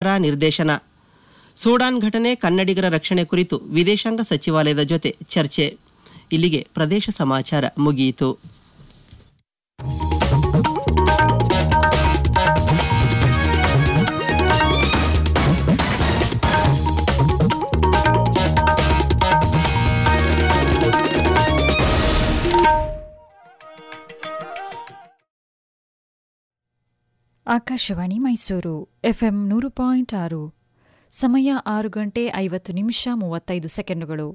ಸಚಿವರ ನಿರ್ದೇಶನ ಸೂಡಾನ್ ಘಟನೆ ಕನ್ನಡಿಗರ ರಕ್ಷಣೆ ಕುರಿತು ವಿದೇಶಾಂಗ ಸಚಿವಾಲಯದ ಜೊತೆ ಚರ್ಚೆ ಇಲ್ಲಿಗೆ ಪ್ರದೇಶ ಸಮಾಚಾರ ಮುಗಿಯಿತು ಆಕಾಶವಾಣಿ ಮೈಸೂರು ಎಫ್ಎಂ ನೂರು ಪಾಯಿಂಟ್ ಆರು ಸಮಯ ಆರು ಗಂಟೆ ಐವತ್ತು ನಿಮಿಷ ಮೂವತ್ತೈದು ಸೆಕೆಂಡುಗಳು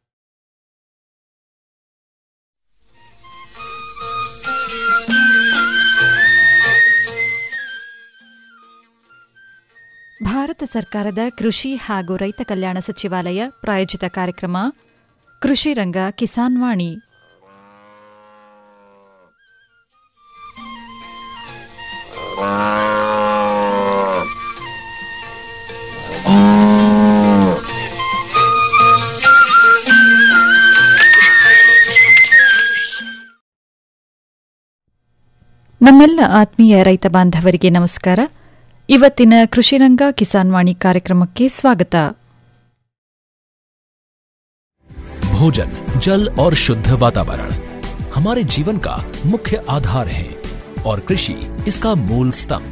ಭಾರತ ಸರ್ಕಾರದ ಕೃಷಿ ಹಾಗೂ ರೈತ ಕಲ್ಯಾಣ ಸಚಿವಾಲಯ ಪ್ರಾಯೋಜಿತ ಕಾರ್ಯಕ್ರಮ ಕೃಷಿ ರಂಗ ಕಿಸಾನ್ ವಾಣಿ ನಮ್ಮೆಲ್ಲ ಆತ್ಮೀಯ ರೈತ ಬಾಂಧವರಿಗೆ ನಮಸ್ಕಾರ ಇವತ್ತಿನ ಕೃಷಿರಂಗ ಕಿಸಾನ್ ವಾಣಿ ಕಾರ್ಯಕ್ರಮಕ್ಕೆ ಸ್ವಾಗತ भोजन जल और शुद्ध वातावरण हमारे जीवन का मुख्य आधार है और कृषि इसका मूल स्तंभ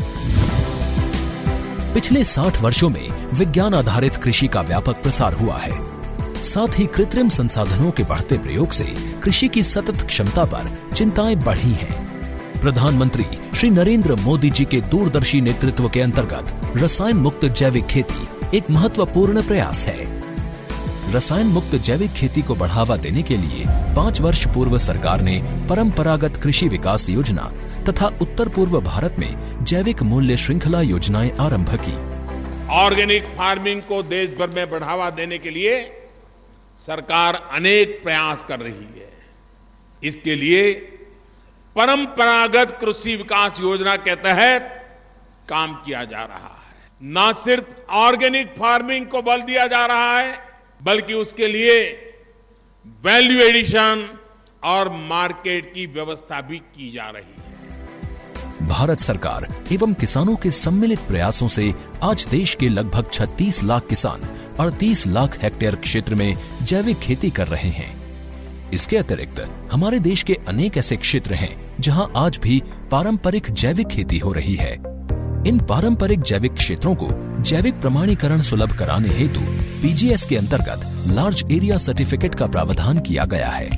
पिछले 60 वर्षों में विज्ञान आधारित कृषि का व्यापक प्रसार हुआ है साथ ही कृत्रिम संसाधनों के बढ़ते प्रयोग से कृषि की सतत क्षमता पर चिंताएं बढ़ी हैं प्रधानमंत्री श्री नरेंद्र मोदी जी के दूरदर्शी नेतृत्व के अंतर्गत रसायन मुक्त जैविक खेती एक महत्वपूर्ण प्रयास है रसायन मुक्त जैविक खेती को बढ़ावा देने के लिए पाँच वर्ष पूर्व सरकार ने परंपरागत कृषि विकास योजना तथा उत्तर पूर्व भारत में जैविक मूल्य श्रृंखला योजनाएं आरंभ की ऑर्गेनिक फार्मिंग को देश भर में बढ़ावा देने के लिए सरकार अनेक प्रयास कर रही है इसके लिए परंपरागत कृषि विकास योजना के तहत काम किया जा रहा है न सिर्फ ऑर्गेनिक फार्मिंग को बल दिया जा रहा है बल्कि उसके लिए वैल्यू एडिशन और मार्केट की व्यवस्था भी की जा रही है भारत सरकार एवं किसानों के सम्मिलित प्रयासों से आज देश के लगभग 36 लाख किसान 38 लाख हेक्टेयर क्षेत्र में जैविक खेती कर रहे हैं इसके अतिरिक्त हमारे देश के अनेक ऐसे क्षेत्र हैं जहां आज भी पारंपरिक जैविक खेती हो रही है इन पारंपरिक जैविक क्षेत्रों को जैविक प्रमाणीकरण सुलभ कराने हेतु पीजीएस के अंतर्गत लार्ज एरिया सर्टिफिकेट का प्रावधान किया गया है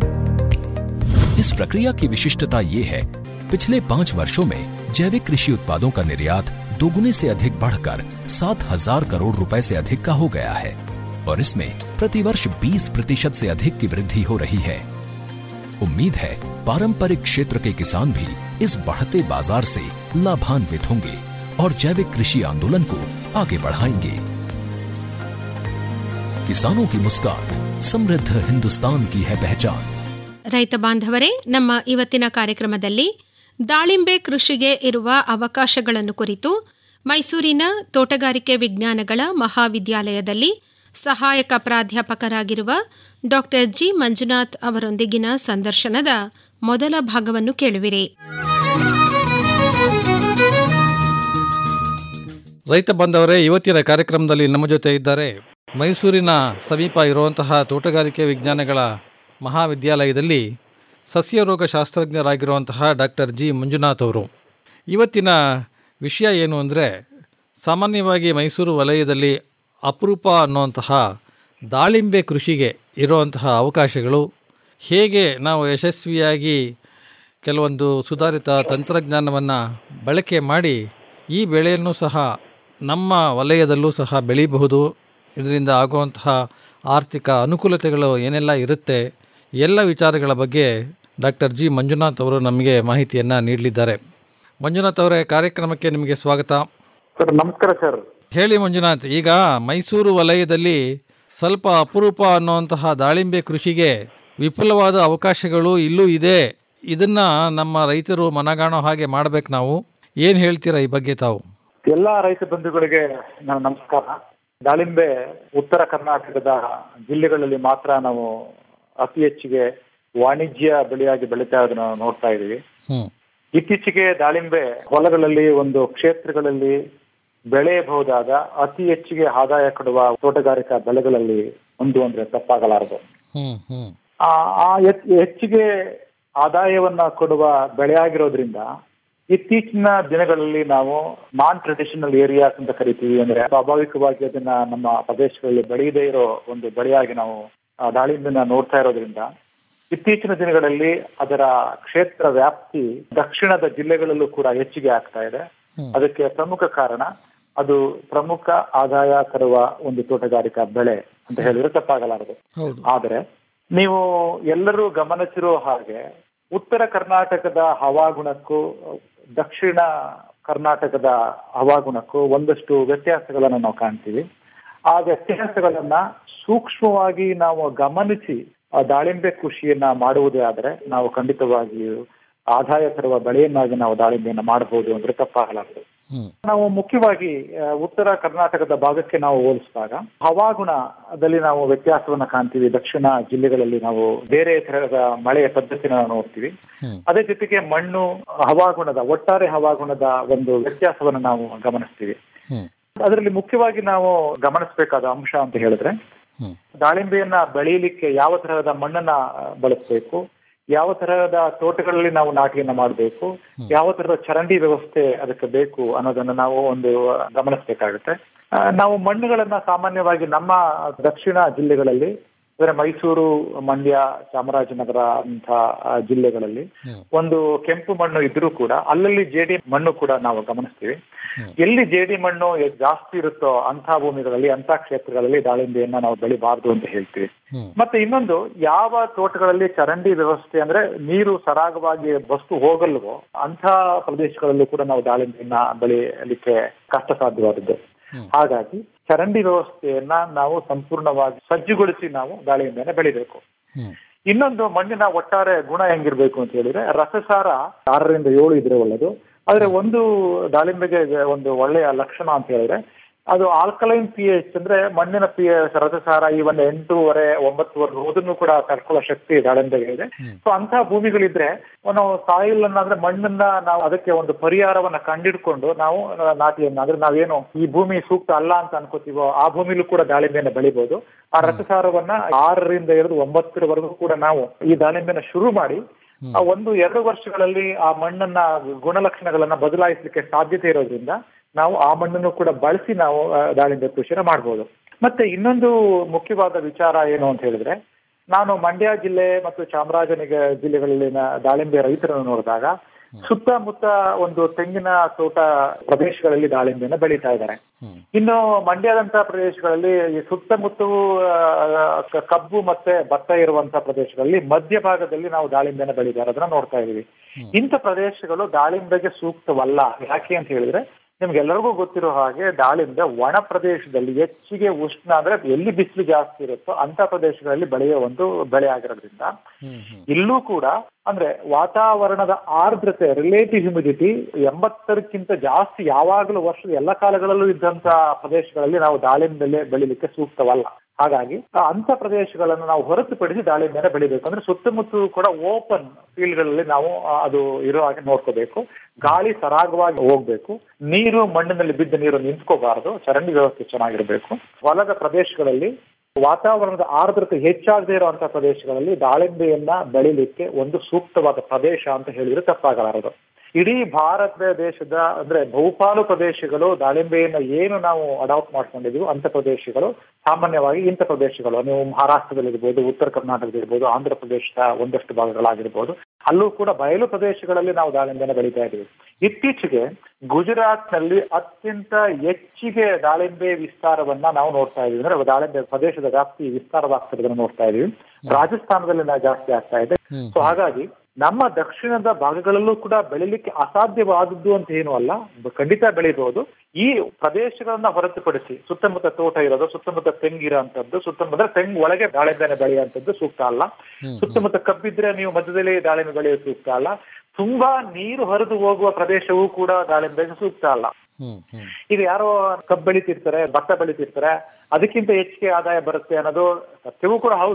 इस प्रक्रिया की विशिष्टता ये है पिछले पाँच वर्षों में जैविक कृषि उत्पादों का निर्यात दोगुने से अधिक बढ़कर सात हजार करोड़ रुपए से अधिक का हो गया है और इसमें प्रतिवर्ष 20 प्रतिशत से अधिक की वृद्धि हो रही है उम्मीद है पारंपरिक क्षेत्र के किसान भी इस बढ़ते बाजार से लाभान्वित होंगे और जैविक कृषि आंदोलन को आगे बढ़ाएंगे किसानों की मुस्कान समृद्ध हिंदुस्तान की है पहचान ರೈತ ಬಾಂಧವರೇ ನಮ್ಮ ಇವತ್ತಿನ ಕಾರ್ಯಕ್ರಮದಲ್ಲಿ ದಾಳಿಂಬೆ ಕೃಷಿಗೆ ಇರುವ ಅವಕಾಶಗಳನ್ನು ಕುರಿತು ಮೈಸೂರಿನ ತೋಟಗಾರಿಕೆ ವಿಜ್ಞಾನಗಳ ಮಹಾವಿದ್ಯಾಲಯದಲ್ಲಿ ಸಹಾಯಕ ಪ್ರಾಧ್ಯಾಪಕರಾಗಿರುವ ಡಾ ಜಿ ಮಂಜುನಾಥ್ ಅವರೊಂದಿಗಿನ ಸಂದರ್ಶನದ ಮೊದಲ ಭಾಗವನ್ನು ಕೇಳುವಿರಿ ರೈತ ಬಂದವರೇ ಇವತ್ತಿನ ಕಾರ್ಯಕ್ರಮದಲ್ಲಿ ನಮ್ಮ ಜೊತೆ ಇದ್ದಾರೆ ಮೈಸೂರಿನ ಸಮೀಪ ಇರುವಂತಹ ತೋಟಗಾರಿಕೆ ವಿಜ್ಞಾನಗಳ ಮಹಾವಿದ್ಯಾಲಯದಲ್ಲಿ ಸಸ್ಯರೋಗ ಶಾಸ್ತ್ರಜ್ಞರಾಗಿರುವಂತಹ ಡಾಕ್ಟರ್ ಜಿ ಮಂಜುನಾಥ್ ಅವರು ಇವತ್ತಿನ ವಿಷಯ ಏನು ಅಂದರೆ ಸಾಮಾನ್ಯವಾಗಿ ಮೈಸೂರು ವಲಯದಲ್ಲಿ ಅಪರೂಪ ಅನ್ನುವಂತಹ ದಾಳಿಂಬೆ ಕೃಷಿಗೆ ಇರುವಂತಹ ಅವಕಾಶಗಳು ಹೇಗೆ ನಾವು ಯಶಸ್ವಿಯಾಗಿ ಕೆಲವೊಂದು ಸುಧಾರಿತ ತಂತ್ರಜ್ಞಾನವನ್ನು ಬಳಕೆ ಮಾಡಿ ಈ ಬೆಳೆಯನ್ನು ಸಹ ನಮ್ಮ ವಲಯದಲ್ಲೂ ಸಹ ಬೆಳೀಬಹುದು ಇದರಿಂದ ಆಗುವಂತಹ ಆರ್ಥಿಕ ಅನುಕೂಲತೆಗಳು ಏನೆಲ್ಲ ಇರುತ್ತೆ ಎಲ್ಲ ವಿಚಾರಗಳ ಬಗ್ಗೆ ಡಾಕ್ಟರ್ ಜಿ ಮಂಜುನಾಥ್ ಅವರು ನಮಗೆ ಮಾಹಿತಿಯನ್ನು ನೀಡಲಿದ್ದಾರೆ ಮಂಜುನಾಥ್ ಅವರೇ ಕಾರ್ಯಕ್ರಮಕ್ಕೆ ನಿಮಗೆ ಸ್ವಾಗತ ಸರ್ ನಮಸ್ಕಾರ ಸರ್ ಹೇಳಿ ಮಂಜುನಾಥ್ ಈಗ ಮೈಸೂರು ವಲಯದಲ್ಲಿ ಸ್ವಲ್ಪ ಅಪರೂಪ ಅನ್ನುವಂತಹ ದಾಳಿಂಬೆ ಕೃಷಿಗೆ ವಿಪುಲವಾದ ಅವಕಾಶಗಳು ಇಲ್ಲೂ ಇದೆ ಇದನ್ನ ನಮ್ಮ ರೈತರು ಮನಗಾಣೋ ಹಾಗೆ ಮಾಡ್ಬೇಕು ನಾವು ಏನು ಹೇಳ್ತೀರಾ ಈ ಬಗ್ಗೆ ತಾವು ಎಲ್ಲಾ ರೈತ ಬಂಧುಗಳಿಗೆ ನನ್ನ ನಮಸ್ಕಾರ ದಾಳಿಂಬೆ ಉತ್ತರ ಕರ್ನಾಟಕದ ಜಿಲ್ಲೆಗಳಲ್ಲಿ ಮಾತ್ರ ನಾವು ಅತಿ ಹೆಚ್ಚಿಗೆ ವಾಣಿಜ್ಯ ಬೆಳೆಯಾಗಿ ಬೆಳೀತಾ ಇರೋದನ್ನ ನಾವು ನೋಡ್ತಾ ಇದೀವಿ ಹ್ಮ್ ಇತ್ತೀಚೆಗೆ ದಾಳಿಂಬೆ ಹೊಲಗಳಲ್ಲಿ ಒಂದು ಕ್ಷೇತ್ರಗಳಲ್ಲಿ ಬೆಳೆಯಬಹುದಾದ ಅತಿ ಹೆಚ್ಚಿಗೆ ಆದಾಯ ಕೊಡುವ ತೋಟಗಾರಿಕಾ ಬೆಳೆಗಳಲ್ಲಿ ಒಂದು ಅಂದ್ರೆ ತಪ್ಪಾಗಲಾರದು ಹ್ಮ್ ಹ್ಮ್ ಆ ಆ ಹೆಚ್- ಹೆಚ್ಚಿಗೆ ಆದಾಯವನ್ನ ಕೊಡುವ ಬೆಳೆಯಾಗಿರೋದ್ರಿಂದ ಇತ್ತೀಚಿನ ದಿನಗಳಲ್ಲಿ ನಾವು ನಾನ್ ಟ್ರೆಡಿಷನಲ್ ಏರಿಯಾಸ್ ಅಂತ ಕರಿತೀವಿ ಅಂದ್ರೆ ಸ್ವಾಭಾವಿಕವಾಗಿ ಅದನ್ನ ನಮ್ಮ ಪ್ರದೇಶಗಳಲ್ಲಿ ಬೆಳೆಯದೇ ಇರೋ ಒಂದು ಬೆಳೆಯಾಗಿ ನಾವು ಆ ದಾಳಿಂಬೆನ ನೋಡ್ತಾ ಇರೋದ್ರಿಂದ ಇತ್ತೀಚಿನ ದಿನಗಳಲ್ಲಿ ಅದರ ಕ್ಷೇತ್ರ ವ್ಯಾಪ್ತಿ ದಕ್ಷಿಣದ ಜಿಲ್ಲೆಗಳಲ್ಲೂ ಕೂಡ ಹೆಚ್ಚಿಗೆ ಆಗ್ತಾ ಇದೆ ಅದಕ್ಕೆ ಪ್ರಮುಖ ಕಾರಣ ಅದು ಪ್ರಮುಖ ಆದಾಯ ತರುವ ಒಂದು ತೋಟಗಾರಿಕಾ ಬೆಳೆ ಅಂತ ಹೇಳಿದ್ರೆ ತಪ್ಪಾಗಲಾರದು ಹೌದು ಆದರೆ ನೀವು ಎಲ್ಲರೂ ಗಮನಿಸಿರೋ ಹಾಗೆ ಉತ್ತರ ಕರ್ನಾಟಕದ ಹವಾಗುಣಕ್ಕೂ ದಕ್ಷಿಣ ಕರ್ನಾಟಕದ ಹವಾಗುಣಕ್ಕೂ ಒಂದಷ್ಟು ವ್ಯತ್ಯಾಸಗಳನ್ನು ನಾವು ಕಾಣ್ತೀವಿ ಆ ವ್ಯತ್ಯಾಸಗಳನ್ನ ಸೂಕ್ಷ್ಮವಾಗಿ ನಾವು ಗಮನಿಸಿ ಆ ದಾಳಿಂಬೆ ಕೃಷಿಯನ್ನ ಮಾಡುವುದೇ ಆದರೆ ನಾವು ಖಂಡಿತವಾಗಿಯೂ ಆದಾಯ ತರುವ ಬೆಳೆಯನ್ನಾಗಿ ನಾವು ದಾಳಿಂಬೆಯನ್ನ ಮಾಡಬಹುದು ಅಂದ್ರೆ ತಪ್ಪಾಗಲಾರದು ಹ್ಮ್ ನಾವು ಮುಖ್ಯವಾಗಿ ಆ, ಉತ್ತರ ಕರ್ನಾಟಕದ ಭಾಗಕ್ಕೆ ನಾವು ಹೋಲಿಸಿದಾಗ ಹವಾಗುಣದಲ್ಲಿ ನಾವು ವ್ಯತ್ಯಾಸವನ್ನ ಕಾಣ್ತೀವಿ ದಕ್ಷಿಣ ಜಿಲ್ಲೆಗಳಲ್ಲಿ ನಾವು ಬೇರೆ ತರಹದ ಮಳೆಯ ಪದ್ಧತಿನ ನಾವು ನೋಡ್ತೀವಿ ಹ್ಮ್. ಅದೇ ಜೊತೆಗೆ ಮಣ್ಣು ಹವಾಗುಣದ ಒಟ್ಟಾರೆ ಹವಾಗುಣದ ಒಂದು ವ್ಯತ್ಯಾಸವನ್ನು ನಾವು ಗಮನಿಸ್ತೀವಿ ಹ್ಮ್ ಅದರಲ್ಲಿ ಮುಖ್ಯವಾಗಿ ನಾವು ಗಮನಿಸಬೇಕಾದ ಅಂಶ ಅಂತ ಹೇಳಿದ್ರೆ ಹ್ಮ್ ದಾಳಿಂಬೆಯನ್ನ ಬೆಳೆಯಲಿಕ್ಕೆ ಯಾವ ತರಹದ ಮಣ್ಣನ್ನ ಬಳಸಬೇಕು ಯಾವ ತರಹದ ತೋಟಗಳಲ್ಲಿ ನಾವು ನಾಟಿಯನ್ನ ಮಾಡಬೇಕು ಯಾವ ತರಹದ ಚರಂಡಿ ವ್ಯವಸ್ಥೆ ಅದಕ್ಕೆ ಬೇಕು ಅನ್ನೋದನ್ನ ನಾವು ಒಂದು ಗಮನಿಸಬೇಕಾಗುತ್ತೆ ಆ, ನಾವು ಮಣ್ಣುಗಳನ್ನ ಸಾಮಾನ್ಯವಾಗಿ ನಮ್ಮ ದಕ್ಷಿಣ ಜಿಲ್ಲೆಗಳಲ್ಲಿ ಅಂದ್ರೆ ಮೈಸೂರು ಮಂಡ್ಯ ಚಾಮರಾಜನಗರ ಅಂತ ಆ, ಜಿಲ್ಲೆಗಳಲ್ಲಿ ಒಂದು ಕೆಂಪು ಮಣ್ಣು ಇದ್ರೂ ಕೂಡ ಅಲ್ಲಲ್ಲಿ ಜೇಡಿ ಮಣ್ಣು ಕೂಡ ನಾವು ಗಮನಿಸ್ತೀವಿ ಎಲ್ಲಿ ಜೇಡಿ ಮಣ್ಣು ಎ- ಜಾಸ್ತಿ ಇರುತ್ತೋ ಅಂತ ಭೂಮಿಗಳಲ್ಲಿ ಅಂತ ಕ್ಷೇತ್ರಗಳಲ್ಲಿ ದಾಳಿಂಬೆಯನ್ನ ನಾವು ಬೆಳಿಬಾರ್ದು ಅಂತ ಹೇಳ್ತೀವಿ ಹ್ಮ್. ಮತ್ತೆ ಇನ್ನೊಂದು ಯಾವ ತೋಟಗಳಲ್ಲಿ ಚರಂಡಿ ವ್ಯವಸ್ಥೆ ಅಂದ್ರೆ ನೀರು ಸರಾಗವಾಗಿ ಬಸ್ತು ಹೋಗಲ್ವೋ ಅಂತ ಪ್ರದೇಶಗಳಲ್ಲೂ ಕೂಡ ನಾವು ದಾಳಿಂಬೆಯನ್ನ ಬೆಳೆಯಲಿಕ್ಕೆ ಕಷ್ಟ ಸಾಧ್ಯವಾದದ್ದು ಹಾಗಾಗಿ ಚರಂಡಿ ವ್ಯವಸ್ಥೆಯನ್ನ ನಾವು ಸಂಪೂರ್ಣವಾಗಿ ಸಜ್ಜುಗೊಳಿಸಿ ನಾವು ದಾಳಿಂಬೆಯನ್ನ ಬೆಳಿಬೇಕು ಹ್ಮ್ ಇನ್ನೊಂದು ಮಣ್ಣಿನ ಒಟ್ಟಾರೆ ಗುಣ ಹೆಂಗಿರ್ಬೇಕು ಅಂತ ಹೇಳಿದ್ರೆ ರಸಸಾರ ಆರರಿಂದ ಏಳು ಇದ್ರೆ ಒಳ್ಳೆದು ಆದ್ರೆ ಒಂದು ದಾಳಿಂಬೆಗೆ ಒಂದು ಒಳ್ಳೆಯ ಲಕ್ಷಣ ಅಂತ ಹೇಳಿದ್ರೆ ಅದು ಆಲ್ಕಲೈನ್ ಪಿ ಎಚ್ ಅಂದ್ರೆ ಮಣ್ಣಿನ ಪಿ ಎಚ್ ರಸಸಾರ ಈ ಒಂದು ಎಂಟೂವರೆ ಒಂಬತ್ತುವರೆ ಅದನ್ನು ಕೂಡ ತಡ್ಕೊಳ್ಳೋ ಶಕ್ತಿ ದಾಳಿಂಬೆಗೆ ಇದೆ ಸೊ ಅಂತ ಭೂಮಿಗಳಿದ್ರೆ ನಾವು ಸಾಯಿಲ್ ಅನ್ನ ಅಂದ್ರೆ ಮಣ್ಣನ್ನ ನಾವು ಅದಕ್ಕೆ ಒಂದು ಪರಿಹಾರವನ್ನ ಕಂಡಿಡ್ಕೊಂಡು ನಾವು ನಾಟಿಯನ್ನ ಅಂದ್ರೆ ನಾವೇನು ಈ ಭೂಮಿ ಸೂಕ್ತ ಅಲ್ಲ ಅಂತ ಅನ್ಕೋತೀವೋ ಆ ಭೂಮಿಲೂ ಕೂಡ ದಾಳಿಂಬೆಯನ್ನ ಬೆಳಿಬಹುದು ಆ ರಸಸಾರವನ್ನ ಆರರಿಂದ ಹಿಡಿದು ಒಂಬತ್ತರವರೆಗೂ ಕೂಡ ನಾವು ಈ ದಾಳಿಂಬೆನ ಶುರು ಮಾಡಿ ಆ ಒಂದು ಎರಡು ವರ್ಷಗಳಲ್ಲಿ ಆ ಮಣ್ಣನ್ನ ಗುಣಲಕ್ಷಣಗಳನ್ನ ಬದಲಾಯಿಸಲಿಕ್ಕೆ ಸಾಧ್ಯತೆ ಇರೋದ್ರಿಂದ ನಾವು ಆ ಮಣ್ಣನ್ನು ಕೂಡ ಬಳಸಿ ನಾವು ಆ, ದಾಳಿಂಬೆ ಕೃಷಿನ ಮಾಡ್ಬೋದು ಮತ್ತೆ ಇನ್ನೊಂದು ಮುಖ್ಯವಾದ ವಿಚಾರ ಏನು ಅಂತ ಹೇಳಿದ್ರೆ ನಾನು ಮಂಡ್ಯ ಜಿಲ್ಲೆ ಮತ್ತು ಚಾಮರಾಜನಗರ ಜಿಲ್ಲೆಗಳಲ್ಲಿನ ದಾಳಿಂಬೆ ರೈತರನ್ನು ನೋಡಿದಾಗ ಸುತ್ತಮುತ್ತ ಒಂದು ತೆಂಗಿನ ತೋಟ ಪ್ರದೇಶಗಳಲ್ಲಿ ದಾಳಿಂಬೆನ ಬೆಳೀತಾ ಇದ್ದಾರೆ ಇನ್ನು ಮಂಡ್ಯದಂತ ಪ್ರದೇಶಗಳಲ್ಲಿ ಈ ಸುತ್ತಮುತ್ತಲೂ ಆ, ಕ- ಕಬ್ಬು ಮತ್ತೆ ಭತ್ತ ಇರುವಂತ ಪ್ರದೇಶಗಳಲ್ಲಿ ಮಧ್ಯಭಾಗದಲ್ಲಿ ನಾವು ದಾಳಿಂಬೆನ ಬೆಳೀತಾರೆ ಅದನ್ನ ನೋಡ್ತಾ ಇದೀವಿ ಇಂಥ ಪ್ರದೇಶಗಳು ದಾಳಿಂಬೆಗೆ ಸೂಕ್ತವಲ್ಲ ಯಾಕೆ ಅಂತ ಹೇಳಿದ್ರೆ ನಿಮ್ಗೆಲ್ಲರಿಗೂ ಗೊತ್ತಿರೋ ಹಾಗೆ ದಾಳಿಂಬೆ ಒಣ ಪ್ರದೇಶದಲ್ಲಿ ಹೆಚ್ಚಿಗೆ ಉಷ್ಣ ಅಂದ್ರೆ ಎಲ್ಲಿ ಬಿಸಿಲು ಜಾಸ್ತಿ ಇರುತ್ತೋ ಅಂತ ಪ್ರದೇಶಗಳಲ್ಲಿ ಬೆಳೆಯುವ ಒಂದು ಬೆಳೆ ಆಗಿರೋದ್ರಿಂದ ಇಲ್ಲೂ ಕೂಡ ಅಂದ್ರೆ ವಾತಾವರಣದ ಆರ್ದ್ರತೆ ರಿಲೇಟಿವ್ ಹ್ಯುಮಿಡಿಟಿ ಎಂಬತ್ತರಕ್ಕಿಂತ ಜಾಸ್ತಿ ಯಾವಾಗಲೂ ವರ್ಷದ ಎಲ್ಲ ಕಾಲಗಳಲ್ಲೂ ಇದ್ದಂತ ಪ್ರದೇಶಗಳಲ್ಲಿ ನಾವು ದಾಳಿಂಬೆ ಬೆಳಿಲಿಕ್ಕೆ ಸೂಕ್ತವಲ್ಲ ಹಾಗಾಗಿ ಆ ಅಂತ ಪ್ರದೇಶಗಳನ್ನು ನಾವು ಹೊರತುಪಡಿಸಿ ದಾಳಿಂಬೆನ ಬೆಳಿಬೇಕು ಅಂದ್ರೆ ಸುತ್ತಮುತ್ತ ಕೂಡ ಓಪನ್ ಫೀಲ್ಡ್ಗಳಲ್ಲಿ ನಾವು ಆ, ಅದು ಇರೋ ಹಾಗೆ ನೋಡ್ಕೋಬೇಕು ಗಾಳಿ ಸರಾಗವಾಗಿ ಹೋಗ್ಬೇಕು ನೀರು ಮಣ್ಣಿನಲ್ಲಿ ಬಿದ್ದ ನೀರು ನಿಂತ್ಕೋಬಾರದು ಚರಂಡಿ ವ್ಯವಸ್ಥೆ ಚೆನ್ನಾಗಿರ್ಬೇಕು ಹೊಲದ ಪ್ರದೇಶಗಳಲ್ಲಿ ವಾತಾವರಣದ ಆರ್ದ್ರತೆ ಹೆಚ್ಚಾಗದೇ ಇರುವಂತಹ ಪ್ರದೇಶಗಳಲ್ಲಿ ದಾಳಿಂಬೆಯನ್ನ ಬೆಳಿಲಿಕ್ಕೆ ಒಂದು ಸೂಕ್ತವಾದ ಪ್ರದೇಶ ಅಂತ ಹೇಳಿದ್ರೆ ತಪ್ಪಾಗಲಾರದು ಇಡೀ ಭಾರತ ದೇಶದ ಅಂದ್ರೆ ಬಹುಪಾಲು ಪ್ರದೇಶಗಳು ದಾಳಿಂಬೆಯನ್ನ ಏನು ನಾವು ಅಡಾಪ್ಟ್ ಮಾಡ್ಕೊಂಡಿದೀವಿ ಅಂತ ಪ್ರದೇಶಗಳು ಸಾಮಾನ್ಯವಾಗಿ ಇಂಥ ಪ್ರದೇಶಗಳು ನೀವು ಮಹಾರಾಷ್ಟ್ರದಲ್ಲಿರ್ಬೋದು ಉತ್ತರ ಕರ್ನಾಟಕದಲ್ಲಿರ್ಬೋದು ಆಂಧ್ರ ಪ್ರದೇಶದ ಒಂದಷ್ಟು ಭಾಗಗಳಾಗಿರ್ಬೋದು ಅಲ್ಲೂ ಕೂಡ ಬಯಲು ಪ್ರದೇಶಗಳಲ್ಲಿ ನಾವು ದಾಳಿಂಬೆನ ಬೆಳೀತಾ ಇದ್ದೀವಿ ಇತ್ತೀಚೆಗೆ ಗುಜರಾತ್ ನಲ್ಲಿ ಅತ್ಯಂತ ಹೆಚ್ಚಿಗೆ ದಾಳಿಂಬೆ ವಿಸ್ತಾರವನ್ನ ನಾವು ನೋಡ್ತಾ ಇದೀವಿ ಅಂದ್ರೆ ದಾಳಿಂಬೆ ಪ್ರದೇಶದ ವ್ಯಾಪ್ತಿ ವಿಸ್ತಾರವಾಗ್ತಿರೋದನ್ನ ನೋಡ್ತಾ ಇದೀವಿ ರಾಜಸ್ಥಾನದಲ್ಲಿ ನಾವು ಜಾಸ್ತಿ ಆಗ್ತಾ ಇದೆ ಸೊ ಹಾಗಾಗಿ ನಮ್ಮ ದಕ್ಷಿಣದ ಭಾಗಗಳಲ್ಲೂ ಕೂಡ ಬೆಳಿಲಿಕ್ಕೆ ಅಸಾಧ್ಯವಾದದ್ದು ಅಂತ ಏನು ಅಲ್ಲ ಬ- ಖಂಡಿತ ಬೆಳಿಬಹುದು ಈ ಪ್ರದೇಶಗಳನ್ನ ಹೊರತುಪಡಿಸಿ ಸುತ್ತಮುತ್ತ ತೋಟ ಇರೋದು ಸುತ್ತಮುತ್ತ ತೆಂಗಿರೋ ಅಂತದ್ದು ಸುತ್ತಮುತ್ತ ತೆಂಗು ಒಳಗೆ ದಾಳಿಂಬೆನೆ ಬೆಳೆಯುವಂತದ್ದು ಸೂಕ್ತ ಅಲ್ಲ ಸುತ್ತಮುತ್ತ ಕಬ್ಬಿದ್ರೆ ನೀವು ಮಧ್ಯದಲ್ಲಿ ದಾಳಿಂಬೆ ಬೆಳೆಯೋದು ಸೂಕ್ತ ಅಲ್ಲ ತುಂಬಾ ನೀರು ಹರಿದು ಹೋಗುವ ಪ್ರದೇಶವೂ ಕೂಡ ದಾಳಿಂಬೆಗೆ ಸೂಕ್ತ ಅಲ್ಲ ಹ್ಮ್ ಹ್ಮ್ ಈಗ ಯಾರೋ ಕಬ್ಬು ಬೆಳಿತಿರ್ತಾರೆ ಭತ್ತ ಬೆಳಿತಿರ್ತಾರೆ ಅದಕ್ಕಿಂತ ಹೆಚ್ಚಿಗೆ ಆದಾಯ ಬರುತ್ತೆ ಅನ್ನೋದು ಸತ್ಯವೂ ಕೂಡ ಹೌದು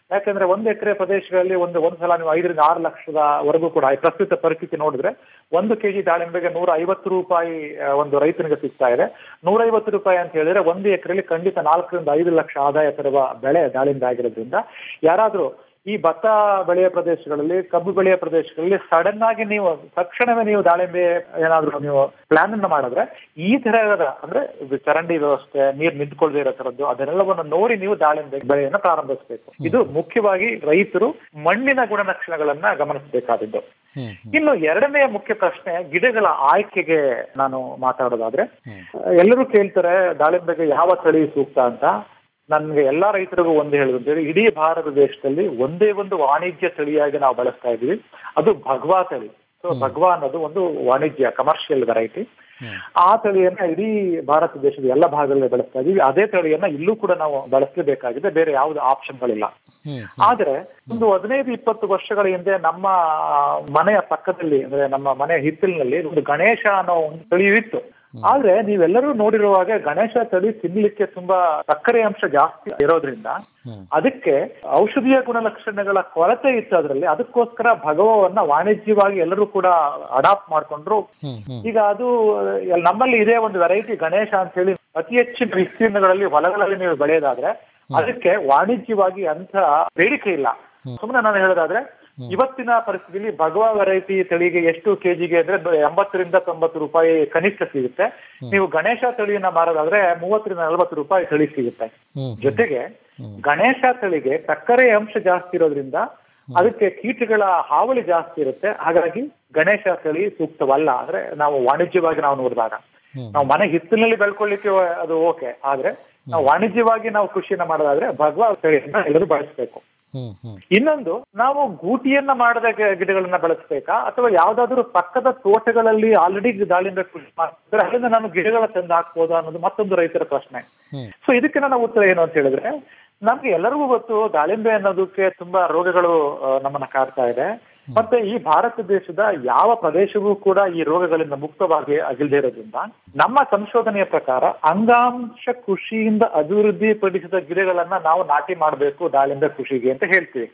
ಯಾಕಂದ್ರೆ ಒಂದು ಎಕರೆ ಪ್ರದೇಶಗಳಲ್ಲಿ ಒಂದು ಒಂದು ಸಲ ನೀವು ಐದರಿಂದ ಆರು ಲಕ್ಷದವರೆಗೂ ಕೂಡ ಈ ಪ್ರಸ್ತುತ ಪರಿಸ್ಥಿತಿ ನೋಡಿದ್ರೆ ಒಂದು ಕೆಜಿ ದಾಳಿಂಬೆಗೆ ನೂರ ಐವತ್ತು ರೂಪಾಯಿ ಆ, ಒಂದು ರೈತನಿಗೆ ಸಿಗ್ತಾ ಇದೆ ನೂರ ಐವತ್ತು ರೂಪಾಯಿ ಅಂತ ಹೇಳಿದ್ರೆ ಒಂದು ಎಕರೆಯಲ್ಲಿ ಖಂಡಿತ ನಾಲ್ಕರಿಂದ ಐದು ಲಕ್ಷ ಆದಾಯ ತರುವ ಬೆಳೆ ದಾಳಿಂಬೆ ಆಗಿರೋದ್ರಿಂದ ಯಾರಾದ್ರೂ ಈ ಭತ್ತ ಬೆಳೆಯ ಪ್ರದೇಶಗಳಲ್ಲಿ ಕಬ್ಬು ಬೆಳೆಯ ಪ್ರದೇಶಗಳಲ್ಲಿ ಸಡನ್ ಆಗಿ ನೀವು ತಕ್ಷಣವೇ ನೀವು ದಾಳಿಂಬೆ ಏನಾದ್ರೂ ನೀವು ಪ್ಲಾನ್ ಅನ್ನು ಮಾಡಿದ್ರೆ ಈ ತರಹದ ಅಂದ್ರೆ ಇದು ಚರಂಡಿ ವ್ಯವಸ್ಥೆ ನೀರು ನಿಂತ್ಕೊಳ್ದೇ ಇರೋ ತರದ್ದು ಅದನ್ನೆಲ್ಲವನ್ನು ನೋಡಿ ನೀವು ದಾಳಿಂಬೆ ಬೆಳೆಯನ್ನ ಪ್ರಾರಂಭಿಸಬೇಕು ಇದು ಮುಖ್ಯವಾಗಿ ರೈತರು ಮಣ್ಣಿನ ಗುಣಲಕ್ಷಣಗಳನ್ನ ಗಮನಿಸಬೇಕಾದದ್ದು ಇನ್ನು ಎರಡನೆಯ ಮುಖ್ಯ ಪ್ರಶ್ನೆ ಗಿಡಗಳ ಆಯ್ಕೆಗೆ ನಾನು ಮಾತಾಡೋದಾದ್ರೆ ಎಲ್ಲರೂ ಕೇಳ್ತಾರೆ ದಾಳಿಂಬೆಗೆ ಯಾವ ತಳಿ ಸೂಕ್ತ ಅಂತ ನನ್ಗೆ ಎಲ್ಲಾ ರೈತರಿಗೂ ಒಂದು ಹೇಳುದಂತೇಳಿ ಇಡೀ ಭಾರತ ದೇಶದಲ್ಲಿ ಒಂದೇ ಒಂದು ವಾಣಿಜ್ಯ ತಳಿಯಾಗಿ ನಾವು ಬಳಸ್ತಾ ಇದೀವಿ ಅದು ಭಗವಾ ತಳಿ ಸೊ ಭಗವಾ ಅನ್ನೋದು ಒಂದು ವಾಣಿಜ್ಯ ಕಮರ್ಷಿಯಲ್ ವೆರೈಟಿ ಆ ತಳಿಯನ್ನ ಇಡೀ ಭಾರತ ದೇಶದ ಎಲ್ಲ ಭಾಗಗಳಲ್ಲಿ ಬಳಸ್ತಾ ಇದೀವಿ ಅದೇ ತಳಿಯನ್ನ ಇಲ್ಲೂ ಕೂಡ ನಾವು ಬಳಸಲೇಬೇಕಾಗಿದೆ ಬೇರೆ ಯಾವ್ದು ಆಪ್ಷನ್ಗಳಿಲ್ಲ ಆದ್ರೆ ಒಂದು ಹದಿನೈದು ಇಪ್ಪತ್ತು ವರ್ಷಗಳ ಹಿಂದೆ ನಮ್ಮ ಮನೆಯ ಪಕ್ಕದಲ್ಲಿ ಅಂದ್ರೆ ನಮ್ಮ ಮನೆಯ ಹಿತ್ತಲಿನಲ್ಲಿ ಒಂದು ಗಣೇಶ ಅನ್ನೋ ಒಂದು ತಳಿಯು ಇತ್ತು ಆದ್ರೆ ನೀವೆಲ್ಲರೂ ನೋಡಿರುವಾಗ ಗಣೇಶ ತಳಿ ತಿನ್ಲಿಕ್ಕೆ ತುಂಬಾ ಸಕ್ಕರೆ ಅಂಶ ಜಾಸ್ತಿ ಇರೋದ್ರಿಂದ ಅದಕ್ಕೆ ಔಷಧೀಯ ಗುಣಲಕ್ಷಣಗಳ ಕೊರತೆ ಇತ್ತು ಅದರಲ್ಲಿ ಅದಕ್ಕೋಸ್ಕರ ಭಗವವನ್ನ ವಾಣಿಜ್ಯವಾಗಿ ಎಲ್ಲರೂ ಕೂಡ ಅಡಾಪ್ಟ್ ಮಾಡ್ಕೊಂಡ್ರು ಈಗ ಅದು ಎಲ್- ನಮ್ಮಲ್ಲಿ ಇದೇ ಒಂದು ವೆರೈಟಿ ಗಣೇಶ ಅಂತ ಹೇಳಿ ಅತಿ ಹೆಚ್ಚಿನ ವಿಸ್ತೀರ್ಣಗಳಲ್ಲಿ ಹೊಲಗಳಲ್ಲಿ ನೀವು ಬೆಳೆಯೋದಾದ್ರೆ ಅದಕ್ಕೆ ವಾಣಿಜ್ಯವಾಗಿ ಅಂತ ಬೇಡಿಕೆ ಇಲ್ಲ ಸುಮ್ಮನೆ ನಾನು ಹೇಳೋದಾದ್ರೆ ಇವತ್ತಿನ ಪರಿಸ್ಥಿತಿಯಲ್ಲಿ ಭಗವಾ ವೆರೈಟಿ ತಳಿಗೆ ಎಷ್ಟು ಕೆಜಿಗೆ ಅಂದ್ರೆ ಬ- ಎಂಬತ್ತರಿಂದ ತೊಂಬತ್ತು ರೂಪಾಯಿ ಕನಿಷ್ಠ ಸಿಗುತ್ತೆ ನೀವು ಗಣೇಶ ತಳಿಯನ್ನ ಮಾರೋದಾದ್ರೆ ಮೂವತ್ತರಿಂದ ನಲವತ್ತು ರೂಪಾಯಿ ತಳಿ ಸಿಗುತ್ತೆ ಜೊತೆಗೆ ಗಣೇಶ ತಳಿಗೆ ಸಕ್ಕರೆ ಅಂಶ ಜಾಸ್ತಿ ಇರೋದ್ರಿಂದ ಅದಕ್ಕೆ ಕೀಟಗಳ ಹಾವಳಿ ಜಾಸ್ತಿ ಇರುತ್ತೆ ಹಾಗಾಗಿ ಗಣೇಶ ತಳಿ ಸೂಕ್ತವಲ್ಲ ಅಂದ್ರೆ ನಾವು ವಾಣಿಜ್ಯವಾಗಿ ನಾವು ನೋಡಿದಾಗ ನಾವು ಮನೆ ಹಿತ್ತಿನಲ್ಲಿ ಬೆಳ್ಕೊಳ್ಳಿಕ್ಕೆ ಅದು ಓಕೆ ಆದ್ರೆ ನಾವು ವಾಣಿಜ್ಯವಾಗಿ ನಾವು ಕೃಷಿಯನ್ನ ಮಾಡೋದಾದ್ರೆ ಭಗವಾ ತಳಿಯನ್ನ ಎಲ್ಲರೂ ಬಳಸಬೇಕು ಇನ್ನೊಂದು ನಾವು ಗೂಟಿಯನ್ನ ಮಾಡದ ಗಿ- ಗಿಡಗಳನ್ನ ಬಳಸಬೇಕಾ ಅಥವಾ ಯಾವ್ದಾದ್ರು ಪಕ್ಕದ ತೋಟಗಳಲ್ಲಿ ಆಲ್ರೆಡಿ ದಾಳಿಂಬೆ ಕೃಷಿ ಮಾಡ್ತಿದ್ರೆ ಅಲ್ಲಿಂದ ನಾನು ಗಿಡಗಳ ತಂದು ಹಾಕ್ಬೋದಾ ಅನ್ನೋದು ಮತ್ತೊಂದು ರೈತರ ಪ್ರಶ್ನೆ ಸೊ ಇದಕ್ಕೆ ನನ್ನ ಉತ್ತರ ಏನು ಅಂತ ಹೇಳಿದ್ರೆ ನಮ್ಗೆ ಎಲ್ಲರಿಗೂ ಗೊತ್ತು ದಾಳಿಂಬೆ ಅನ್ನೋದಕ್ಕೆ ತುಂಬಾ ರೋಗಗಳು ಆ, ನಮ್ಮನ್ನ ಕಾಡ್ತಾ ಇದೆ ಮತ್ತೆ ಈ ಭಾರತ ದೇಶದ ಯಾವ ಪ್ರದೇಶವೂ ಕೂಡ ಈ ರೋಗಗಳಿಂದ ಮುಕ್ತವಾಗಿ ಅಗಿಲ್ದೇ ಇರೋದ್ರಿಂದ ನಮ್ಮ ಸಂಶೋಧನೆಯ ಪ್ರಕಾರ ಅಂಗಾಂಶ ಕೃಷಿಯಿಂದ ಅಭಿವೃದ್ಧಿ ಪಡಿಸಿದ ಗಿಡಗಳನ್ನ ನಾವು ನಾಟಿ ಮಾಡಬೇಕು ದಾಳಿಂಬೆ ಕೃಷಿಗೆ ಅಂತ ಹೇಳ್ತೀವಿ